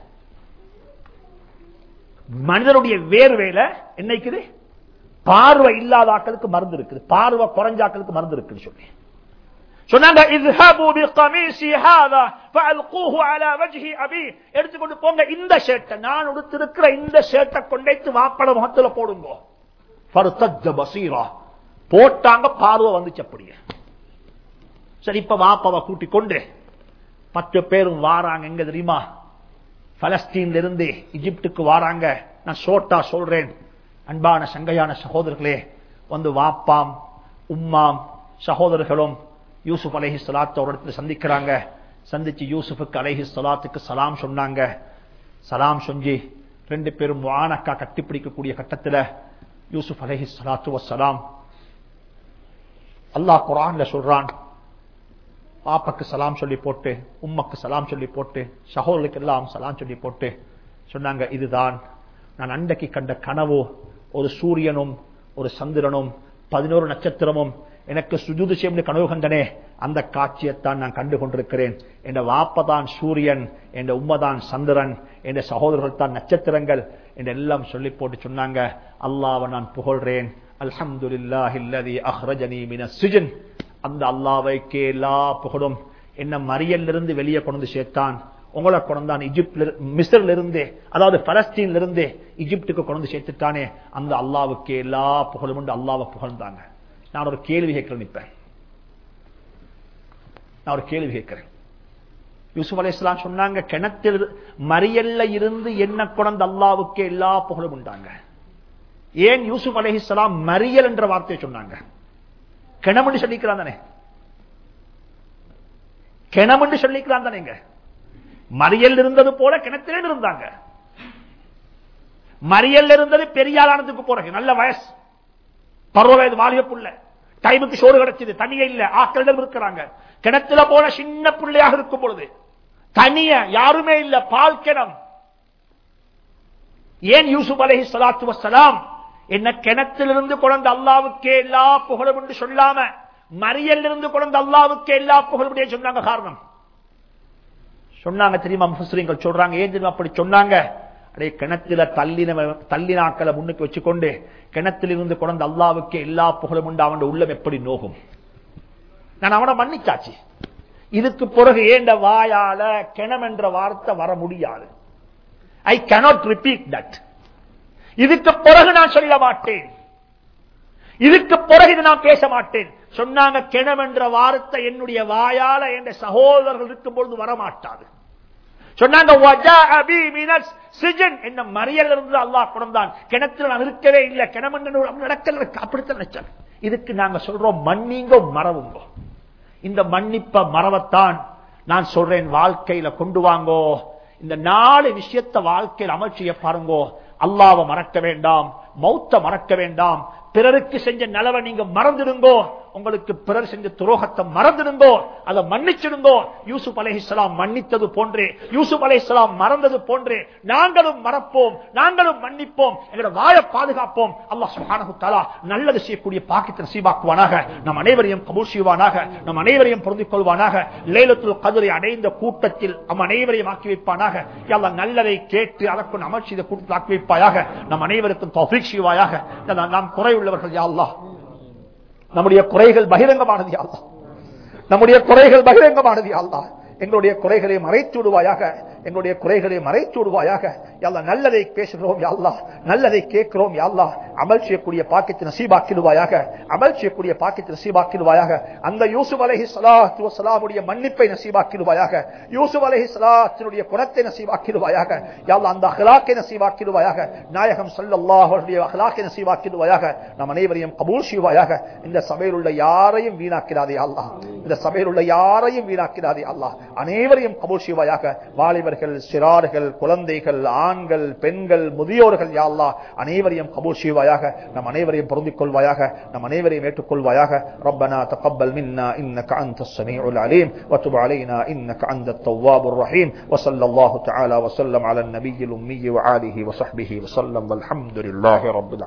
மனிதனுடைய வேர்வேல என்னைக்குது பார்வை இல்லாத ஆட்களுக்கு மருந்து இருக்குது பார்வை குறைஞ்ச ஆட்களுக்கு மருந்து இருக்குன்னு சொல்லி சொன்னாங்க اذهبوا بقميصي هذا فالقوه على وجه ابي எடுத்துக்கொண்டு போங்க இந்த ஷர்ட்டை நான் உடுத்திருக்கிற இந்த ஷர்ட்டை கொண்டைத்து வாப்பட முகத்துல போடுங்க ஃபர்தஜ பசீரா போட்டாங்க பார்வை வந்துச்சு அப்படியே சரி இப்ப வாப்பாவை கூட்டிக் கொண்டு பத்து பேரும் வாராங்க எங்க தெரியுமா பலஸ்தீன்ல இருந்து இஜிப்டுக்கு வாராங்க நான் ஷோட்டா சொல்றேன் அன்பான சங்கையான சகோதரர்களே வந்து வாப்பாம் உம்மாம் சகோதரர்களும் யூசுப் அலஹி சலாத்து ஒரு இடத்துல சந்திக்கிறாங்க சந்திச்சு யூசுஃபுக்கு அலஹி சலாத்துக்கு சலாம் சொன்னாங்க சலாம் சொஞ்சி ரெண்டு பேரும் வானக்கா கட்டிப்பிடிக்கக்கூடிய கட்டத்தில் யூசுப் அலஹி சலாத்து வசலாம் அல்லாஹ் குரான்ல சொல்றான் பாப்பாக்கு சலாம் சொல்லி போட்டு உம்மக்கு சலாம் சொல்லி போட்டு சகோதரருக்கு எல்லாம் சலாம் சொல்லி போட்டு சொன்னாங்க இதுதான் நான் அண்டைக்கு கண்ட கனவு ஒரு சூரியனும் ஒரு சந்திரனும் பதினோரு நட்சத்திரமும் எனக்கு சுஜூது செய்யும் கனவு கண்டனே அந்த காட்சியைத்தான் நான் கண்டு கொண்டிருக்கிறேன் என் வாப்பதான் சூரியன் என் உம்மதான் சந்திரன் என் சகோதரர்கள் தான் நட்சத்திரங்கள் என்று எல்லாம் சொல்லி போட்டு சொன்னாங்க அல்லாவை நான் புகழ்றேன் அல்ஹம்துலில்லாஹில்லதி அஹ்ரஜனி மின சுஜன் அந்த அல்லாவைக்கே எல்லா புகழும் என்ன மரியல்ல இருந்து வெளியே கொண்டு சேர்த்தான் உங்களை கொண்டான் இஜிப்ட்ல மிஸ்ர்ல இருந்து அதாவது பலஸ்தீன்ல இருந்து இஜிப்டுக்கு கொண்டு சேர்த்துட்டானே அந்த அல்லாவுக்கு எல்லா புகழும் உண்டு அல்லாவை புகழ்ந்தாங்க நான் ஒரு கேள்வி கேட்கிறேன் நிற்பேன் நான் ஒரு கேள்வி கேட்கிறேன் யூசுப் அலி இஸ்லாம் சொன்னாங்க கிணத்தில் மரியல்ல இருந்து என்ன குழந்த அல்லாவுக்கு எல்லா புகழும் உண்டாங்க ஏன் யூசுப் அலி இஸ்லாம் மரியல் என்ற வார்த்தையை சொன்னாங்க கிணம்னு சொல்லிக்கிறான் தானே கிணம்னு சொல்லிக்கிறான் தானேங்க மறியல் இருந்தது போல கிணத்திலே இருந்தாங்க மறியல் இருந்தது பெரியாளானதுக்கு போறது நல்ல வயசு பருவ வயது வாலிய புள்ள டைமுக்கு சோறு கிடைச்சது தனியே இல்ல ஆக்களிடம் இருக்கிறாங்க கிணத்துல போல சின்ன பிள்ளையாக இருக்கும் பொழுது தனிய யாருமே இல்ல பால் கிணம் ஏன் யூசுப் அலஹி சலாத்து வசலாம் என்ன கிணத்திலிருந்து குழந்த அல்லாவுக்கே எல்லா புகழும் என்று சொல்லாம மறியல் இருந்து குழந்த அல்லாவுக்கு எல்லா புகழும் சொன்னாங்க காரணம் சொன்னாங்க தெரியுமா முஸ்லீம்கள் சொல்றாங்க ஏன் தெரியுமா அப்படி சொன்னாங்க அடே கிணத்துல தள்ளின தள்ளினாக்களை முன்னுக்கு வச்சுக்கொண்டு கிணத்தில் இருந்து குழந்த அல்லாவுக்கு எல்லா புகழும் உண்டு அவன் உள்ளம் எப்படி நோகும் நான் அவனை மன்னிச்சாச்சு இதுக்கு பிறகு ஏண்ட வாயால கிணம் என்ற வார்த்தை வர முடியாது ஐ கனாட் ரிப்பீட் தட் இதுக்கு பிறகு நான் சொல்ல மாட்டேன் இதுக்கு பிறகு இது நான் பேச மாட்டேன் சொன்னாங்க கிணம் என்ற வார்த்தை என்னுடைய வாயால என்ற சகோதரர்கள் இருக்கும் பொழுது வரமாட்டாது சொன்னாங்க என்ன மறியல் இருந்து அல்லாஹ் குழந்தான் கிணத்துல நான் இருக்கவே இல்லை கிணம் நடக்கல அப்படித்தான் நினைச்சாங்க இதுக்கு நாங்க சொல்றோம் மன்னிங்கோ மறவுங்கோ இந்த மன்னிப்ப மறவத்தான் நான் சொல்றேன் வாழ்க்கையில கொண்டு வாங்கோ இந்த நாலு விஷயத்த வாழ்க்கையில் அமைச்சிய பாருங்கோ அல்லாவை மறக்க வேண்டாம் மௌத்த மறக்க வேண்டாம் பிறருக்கு செஞ்ச நலவை நீங்க மறந்துடுங்கோ உங்களுக்கு பிறர் செஞ்ச துரோகத்தை மறந்துடுங்கோ அதை மன்னிச்சிடுங்கோ யூசுப் அலை இஸ்லாம் மன்னித்தது போன்றே யூசுப் அலை இஸ்லாம் மறந்தது போன்றே நாங்களும் மறப்போம் நாங்களும் மன்னிப்போம் எங்களோட வாழ பாதுகாப்போம் அல்லாஹ் சுஹானஹு தஆலா நல்லது செய்யக்கூடிய பாக்கியத்தை நசீபாக்குவானாக நம் அனைவரையும் கபூல் செய்வானாக நம் அனைவரையும் பொருந்திக் கொள்வானாக லேலத்துல் கதிரை அடைந்த கூட்டத்தில் நம் அனைவரையும் ஆக்கி வைப்பானாக எல்லா நல்லதை கேட்டு அதற்கு அமல் செய்த கூட்டத்தில் ஆக்கி வைப்பாயாக நம் அனைவருக்கும் தௌஃபீக் செய்வாயாக நாம் குறை உள்ளவர்கள் யா அல்லாஹ் நம்முடைய குறைகள் பகிரங்கமானது யாழ்லா நம்முடைய குறைகள் பகிரங்கமானது யாழ்லா எங்களுடைய குறைகளை மறைத்து விடுவாயாக எங்களுடைய குறைகளை மறைத்து விடுவாயாக யாழ்லா நல்லதை பேசுகிறோம் யாழ்லா நல்லதை கேட்கிறோம் யாழ்லா அமல் செய்யக்கூடிய பாக்கியத்தை நசீபாக்கிடுவாயாக அமல் செய்யக்கூடிய பாக்கியத்தை நசீபாக்கிடுவாயாக அந்த யூசுப் அலஹி சலாத்து சலாமுடைய மன்னிப்பை நசீபாக்கிடுவாயாக யூசுப் அலஹி சலாத்தினுடைய குணத்தை நசீபாக்கிடுவாயாக யாழ்லா அந்த அகலாக்கை நசீபாக்கிடுவாயாக நாயகம் சல்லாஹுடைய அகலாக்கை நசீபாக்கிடுவாயாக நம் அனைவரையும் கபூல் செய்வாயாக இந்த சபையில் உள்ள யாரையும் வீணாக்கிறாதே அல்லா இந்த சபையில் உள்ள யாரையும் வீணாக்கிறாதே அல்லா அனைவரையும் கபூல் செய்வாயாக வாலிபர்கள் சிறார்கள் குழந்தைகள் ஆண்கள் பெண்கள் முதியோர்கள் யாழ்லா அனைவரையும் கபூல் செய்வாயாக நம் அனைவரையும் பொருந்திக் கொள்வாயாக நம் அனைவரையும் ஏற்றுக்கொள்வாயாக ربنا تقبل منا انك انت السميع العليم وتب علينا انك انت التواب الرحيم وصلى الله تعالى وسلم على النبي الامي وآله وصحبه وسلم والحمد لله رب العالمين